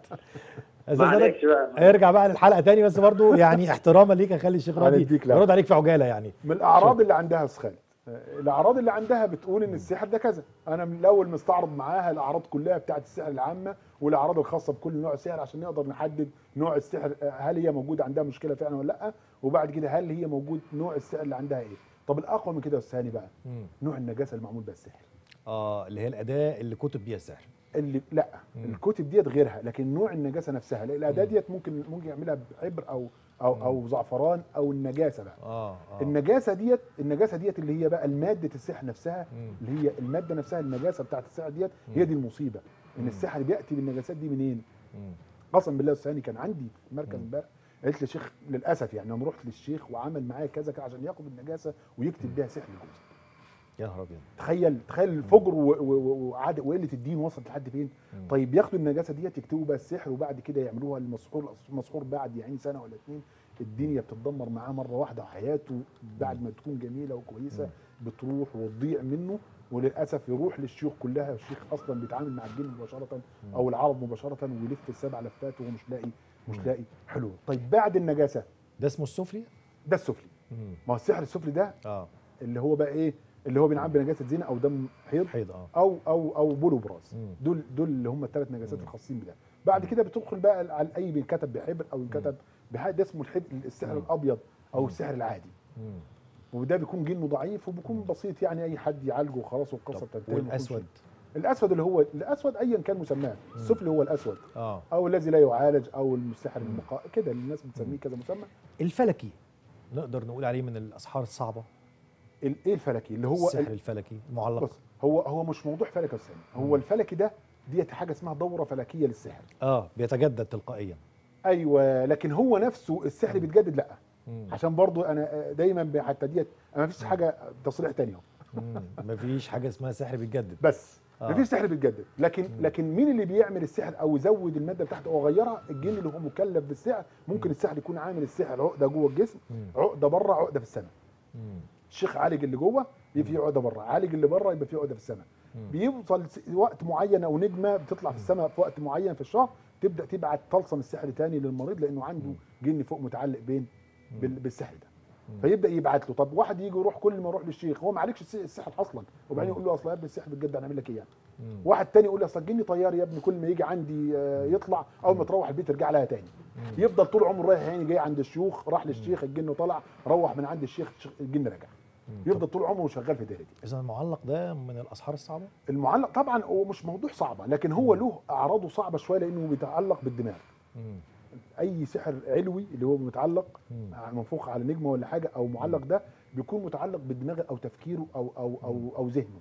معلش بقى. ارجع بقى للحلقه تاني بس برضو يعني احتراما ليك هخلي الشيخ راضي هنديك لا. يرد عليك في عجاله يعني من الاعراض اللي عندها يا أستاذ خالد آه، الاعراض اللي عندها بتقول ان السحر ده كذا انا من الاول مستعرض معاها الاعراض كلها بتاعت السحر العامه والاعراض الخاصه بكل نوع سحر عشان نقدر نحدد نوع السحر آه، هل هي موجوده عندها مشكله فعلا ولا لا وبعد كده هل هي موجود نوع السحر اللي عندها ايه طب الاقوى من كده يا أستاذ هاني بقى مم. نوع النجاسه اللي معمول بها السحر اه اللي هي الاداه اللي كتب بيها السحر اللي لا مم. الكتب ديت غيرها لكن نوع النجاسه نفسها لا، الاداه ديت ممكن ممكن يعملها بعبر او او او زعفران او النجاسه بقى اه اه النجاسه ديت النجاسه ديت اللي هي بقى الماده السحر نفسها مم. اللي هي الماده نفسها النجاسه بتاعت السحر ديت هي دي المصيبه ان السحر بياتي بالنجاسات دي منين مم. قسم بالله الثاني كان عندي في مركز امبارح قالت لي شيخ للاسف يعني انا رحت للشيخ وعمل معايا كذا كذا عشان ياخد النجاسه ويكتب بيها سحر جوزي يا نهار ابيض تخيل تخيل الفجر و- و- و- وعاد وقله الدين وصلت لحد فين مم. طيب ياخدوا النجاسه ديت يكتبوا بقى السحر وبعد كده يعملوها المسحور المسحور بعد يعني سنه ولا اتنين الدنيا بتتدمر معاه مره واحده وحياته بعد ما تكون جميله وكويسه بتروح وتضيع منه وللاسف يروح للشيوخ كلها الشيخ اصلا بيتعامل مع الجن مباشره او العرض مباشره ويلف السبع لفات وهو مش لاقي مش لاقي حلول طيب بعد النجاسه ده اسمه السفلي ده السفلي مم. ما هو السحر السفلي ده اه اللي هو بقى ايه اللي هو بينعم بنجاسه زنا او دم حيض حيض اه او او او بولو براس مم. دول دول اللي هم الثلاث نجاسات الخاصين بده بعد كده بتدخل بقى على اي بينكتب بحبر او ينكتب بحاجه ده اسمه الحد السحر الابيض او السحر العادي مم. وده بيكون جنه ضعيف وبيكون بسيط يعني اي حد يعالجه وخلاص والقصه طب بتنتهي وما يكونش- والاسود الاسود اللي هو الاسود ايا كان مسماه السفلي هو الاسود اه او الذي لا يعالج او السحر المقا كده الناس بتسميه كذا مسمى الفلكي نقدر نقول عليه من الاسحار الصعبه ال- ايه الفلكي اللي هو السحر ال- الفلكي المعلق بص هو هو مش موضوع فلكي يا أستاذ. هو الفلكي ده ديت حاجه اسمها دوره فلكيه للسحر اه بيتجدد تلقائيا ايوه لكن هو نفسه السحر بيتجدد لا مم. عشان برضو انا دايما ب- حتى ديت ما فيش حاجه تصريح تاني اهو مم. مفيش حاجه اسمها سحر بيتجدد بس آه. ما فيش سحر بيتجدد لكن لكن مين اللي بيعمل السحر او يزود الماده بتاعته او يغيرها الجن اللي هو مكلف بالسحر ممكن السحر يكون عامل السحر عقده جوه الجسم مم. عقده بره عقده في السماء مم. الشيخ عالج اللي جوه يبقى فيه عقده بره عالج اللي بره يبقى فيه عقده في السماء مم. بيوصل س- وقت معين او نجمه بتطلع في السماء في وقت معين في الشهر تبدا تبعت طلسم السحر تاني للمريض لانه عنده جن فوق متعلق بين بال- بالسحر ده فيبدا يبعت له طب واحد يجي يروح كل ما يروح للشيخ هو ما عليكش الس- السحر اصلا وبعدين يقول له اصل يا ابني السحر بجد هنعمل لك ايه يعني مم. واحد تاني يقول لي اصل الجن طيار يا ابني كل ما يجي عندي آه، يطلع اول ما تروح البيت يرجع لها تاني يفضل طول عمره رايح يعني جاي عند الشيوخ راح للشيخ الجن طلع روح من عند الشيخ الشيخ- الجن رجع يفضل طول عمره شغال في الدايره دي اذا المعلق ده من الاسحار الصعبه المعلق طبعا هو مش موضوع صعبه لكن هو له اعراضه صعبه شويه لانه بيتعلق بالدماغ مم. اي سحر علوي اللي هو متعلق مم. منفوخ على نجمه ولا حاجه او معلق ده بيكون متعلق بالدماغ او تفكيره او او او او ذهنه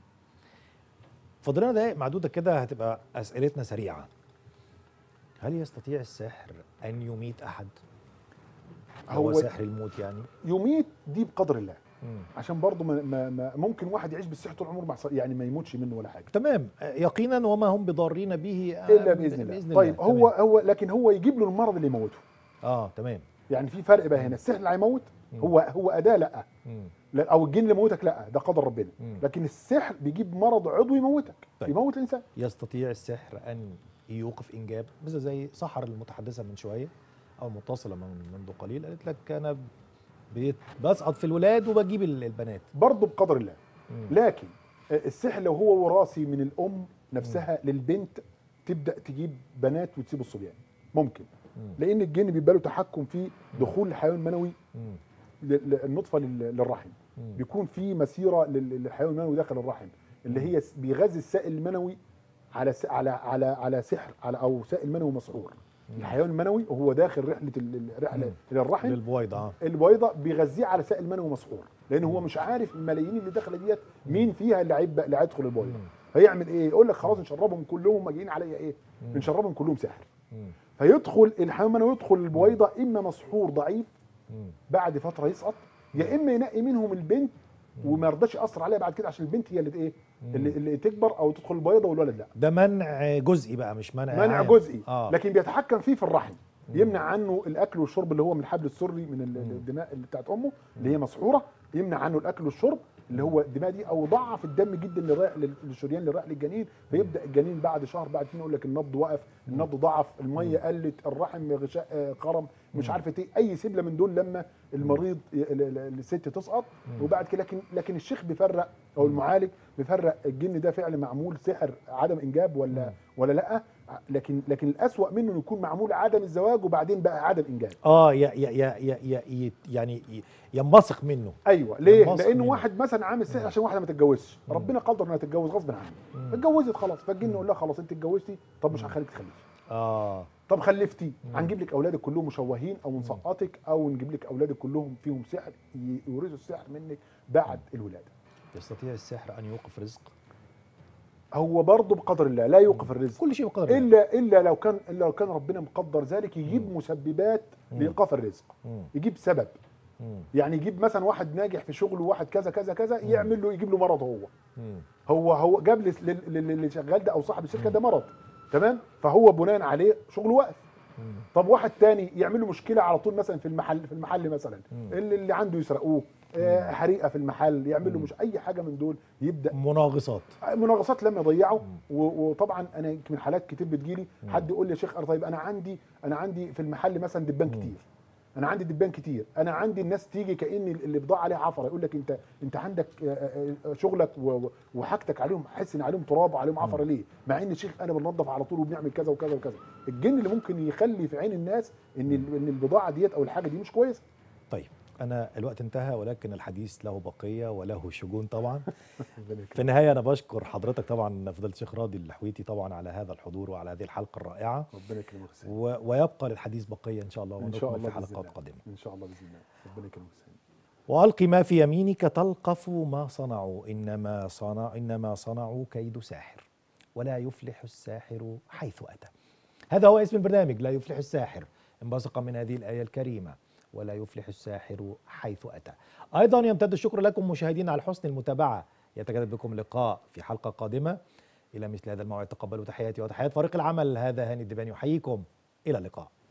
فاضلنا دقايق معدوده كده هتبقى اسئلتنا سريعه هل يستطيع السحر ان يميت احد هو, هو سحر الموت يعني يميت دي بقدر الله مم. عشان برضه ما ما ما ممكن واحد يعيش بالسحر طول عمره مع ص- يعني ما يموتش منه ولا حاجه تمام يقينا وما هم بضارين به آه، الا باذن الله بإذن طيب هو تمام. هو لكن هو يجيب له المرض اللي يموته اه تمام يعني في فرق بقى هنا السحر اللي هيموت هو هو اداه لا مم. لا او الجن اللي يموتك لا ده قدر ربنا مم. لكن السحر بيجيب مرض عضوي يموتك طيب. يموت الانسان يستطيع السحر ان يوقف انجاب مثل زي سحر المتحدثه من شويه او متصله من منذ قليل قالت لك انا بيت- بسقط في الولاد وبجيب ال- البنات برضه بقدر الله مم. لكن السحر لو هو وراثي من الام نفسها للبنت تبدا تجيب بنات وتسيب الصبيان ممكن مم. لان الجن بيبقى له تحكم في دخول الحيوان المنوي مم. ل- ل- النطفه لل- للرحم مم. بيكون في مسيره لل- للحيوان المنوي داخل الرحم اللي هي س- بيغذي السائل المنوي على س- على على على سحر على او سائل منوي مسحور الحيوان المنوي وهو داخل رحله ال- الرحله مم. الى الرحم للبويضه اه البيضه بيغذيه على سائل منوي مسحور لان هو مش عارف الملايين اللي داخله ديت مين فيها اللي هيبقى اللي هيدخل البيضه مم. هيعمل ايه يقول لك خلاص نشربهم كلهم جايين عليا ايه مم. نشربهم كلهم سحر مم. فيدخل الحيوان المنوي يدخل البويضه اما مسحور ضعيف مم. بعد فتره يسقط يا اما ينقي منهم البنت وما يرضاش ياثر عليها بعد كده عشان البنت هي اللي ايه اللي, اللي تكبر او تدخل البيضه والولد لا ده منع جزئي بقى مش منع منع عام. جزئي اه لكن بيتحكم فيه في الرحم يمنع عنه الاكل والشرب اللي هو من الحبل السري من ال- الدماء اللي بتاعت امه اللي هي مسحوره يمنع عنه الاكل والشرب اللي هو الدماء دي او ضعف الدم جدا اللي رايح لل- للشريان اللي رايح للجنين فيبدا الجنين بعد شهر بعد اتنين يقول لك النبض وقف النبض ضعف الميه قلت الرحم غشاء آه، قرم مش عارفه ايه اي سبله من دول لما المريض ي- ال- ال- الست تسقط وبعد كده لكن لكن الشيخ بيفرق او المعالج بيفرق الجن ده فعل معمول سحر عدم انجاب ولا ولا لا لكن لكن الاسوأ منه انه يكون معمول عدم الزواج وبعدين بقى عدم انجاب اه يا يا يا يا يا ي- يعني ي- ينبثق منه ايوه ليه ينبثق لانه منه. واحد مثلا عامل سحر عشان واحده ما تتجوزش ربنا قدر انها تتجوز غصب عنها اتجوزت خلاص فالجن يقول لها خلاص انت اتجوزتي طب مش هنخليك تخلفي اه طب خلفتي هنجيب لك اولادك كلهم مشوهين او نسقطك او نجيب لك اولادك كلهم فيهم سحر ي- يورثوا السحر منك بعد الولاده يستطيع السحر ان يوقف رزق هو برضه بقدر الله لا يوقف الرزق كل شيء بقدر الله الا الا لو كان الا لو كان ربنا مقدر ذلك يجيب مسببات لايقاف الرزق مم. يجيب سبب مم. يعني يجيب مثلا واحد ناجح في شغله وواحد كذا كذا كذا يعمل له يجيب له مرض هو مم. هو هو جاب لي- لل- لل- اللي شغال ده او صاحب الشركه ده مرض تمام فهو بناء عليه شغله واقف مم. طب واحد تاني يعمل له مشكله على طول مثلا في المحل في المحل مثلا اللي, اللي عنده يسرقوه آه، حريقه في المحل يعمل له مش اي حاجه من دول يبدا مناغصات مناغصات لم يضيعوا و- وطبعا انا يمكن حالات كتير بتجيلي حد يقول لي يا شيخ أنا طيب انا عندي انا عندي في المحل مثلا دبان كتير انا عندي دبان كتير انا عندي الناس تيجي كان اللي بضاعه عليها عفره يقول لك انت انت عندك آه، آه، آه، شغلك و- و- وحاجتك عليهم حس ان عليهم تراب وعليهم عفره ليه مع ان الشيخ انا بننظف على طول وبنعمل كذا وكذا وكذا الجن اللي ممكن يخلي في عين الناس ان ال- ان البضاعه ديت او الحاجه دي مش كويسه طيب انا الوقت انتهى ولكن الحديث له بقيه وله شجون طبعا في النهايه انا بشكر حضرتك طبعا فضيله الشيخ راضي الحويتي طبعا على هذا الحضور وعلى هذه الحلقه الرائعه ربنا يكرمك سيدي. و... ويبقى للحديث بقيه ان شاء الله ان شاء ونكمل الله في بإذن حلقات الله. قادمه ان شاء الله باذن الله ربنا يكرمك سيدي. والق ما في يمينك تلقف ما صنعوا انما صنع انما صنعوا كيد ساحر ولا يفلح الساحر حيث اتى هذا هو اسم البرنامج لا يفلح الساحر انبثق من هذه الايه الكريمه ولا يفلح الساحر حيث اتى ايضا يمتد الشكر لكم مشاهدينا على حسن المتابعه يتجدد بكم لقاء في حلقه قادمه الى مثل هذا الموعد تقبلوا تحياتي وتحيات فريق العمل هذا هاني الدباني يحييكم الى اللقاء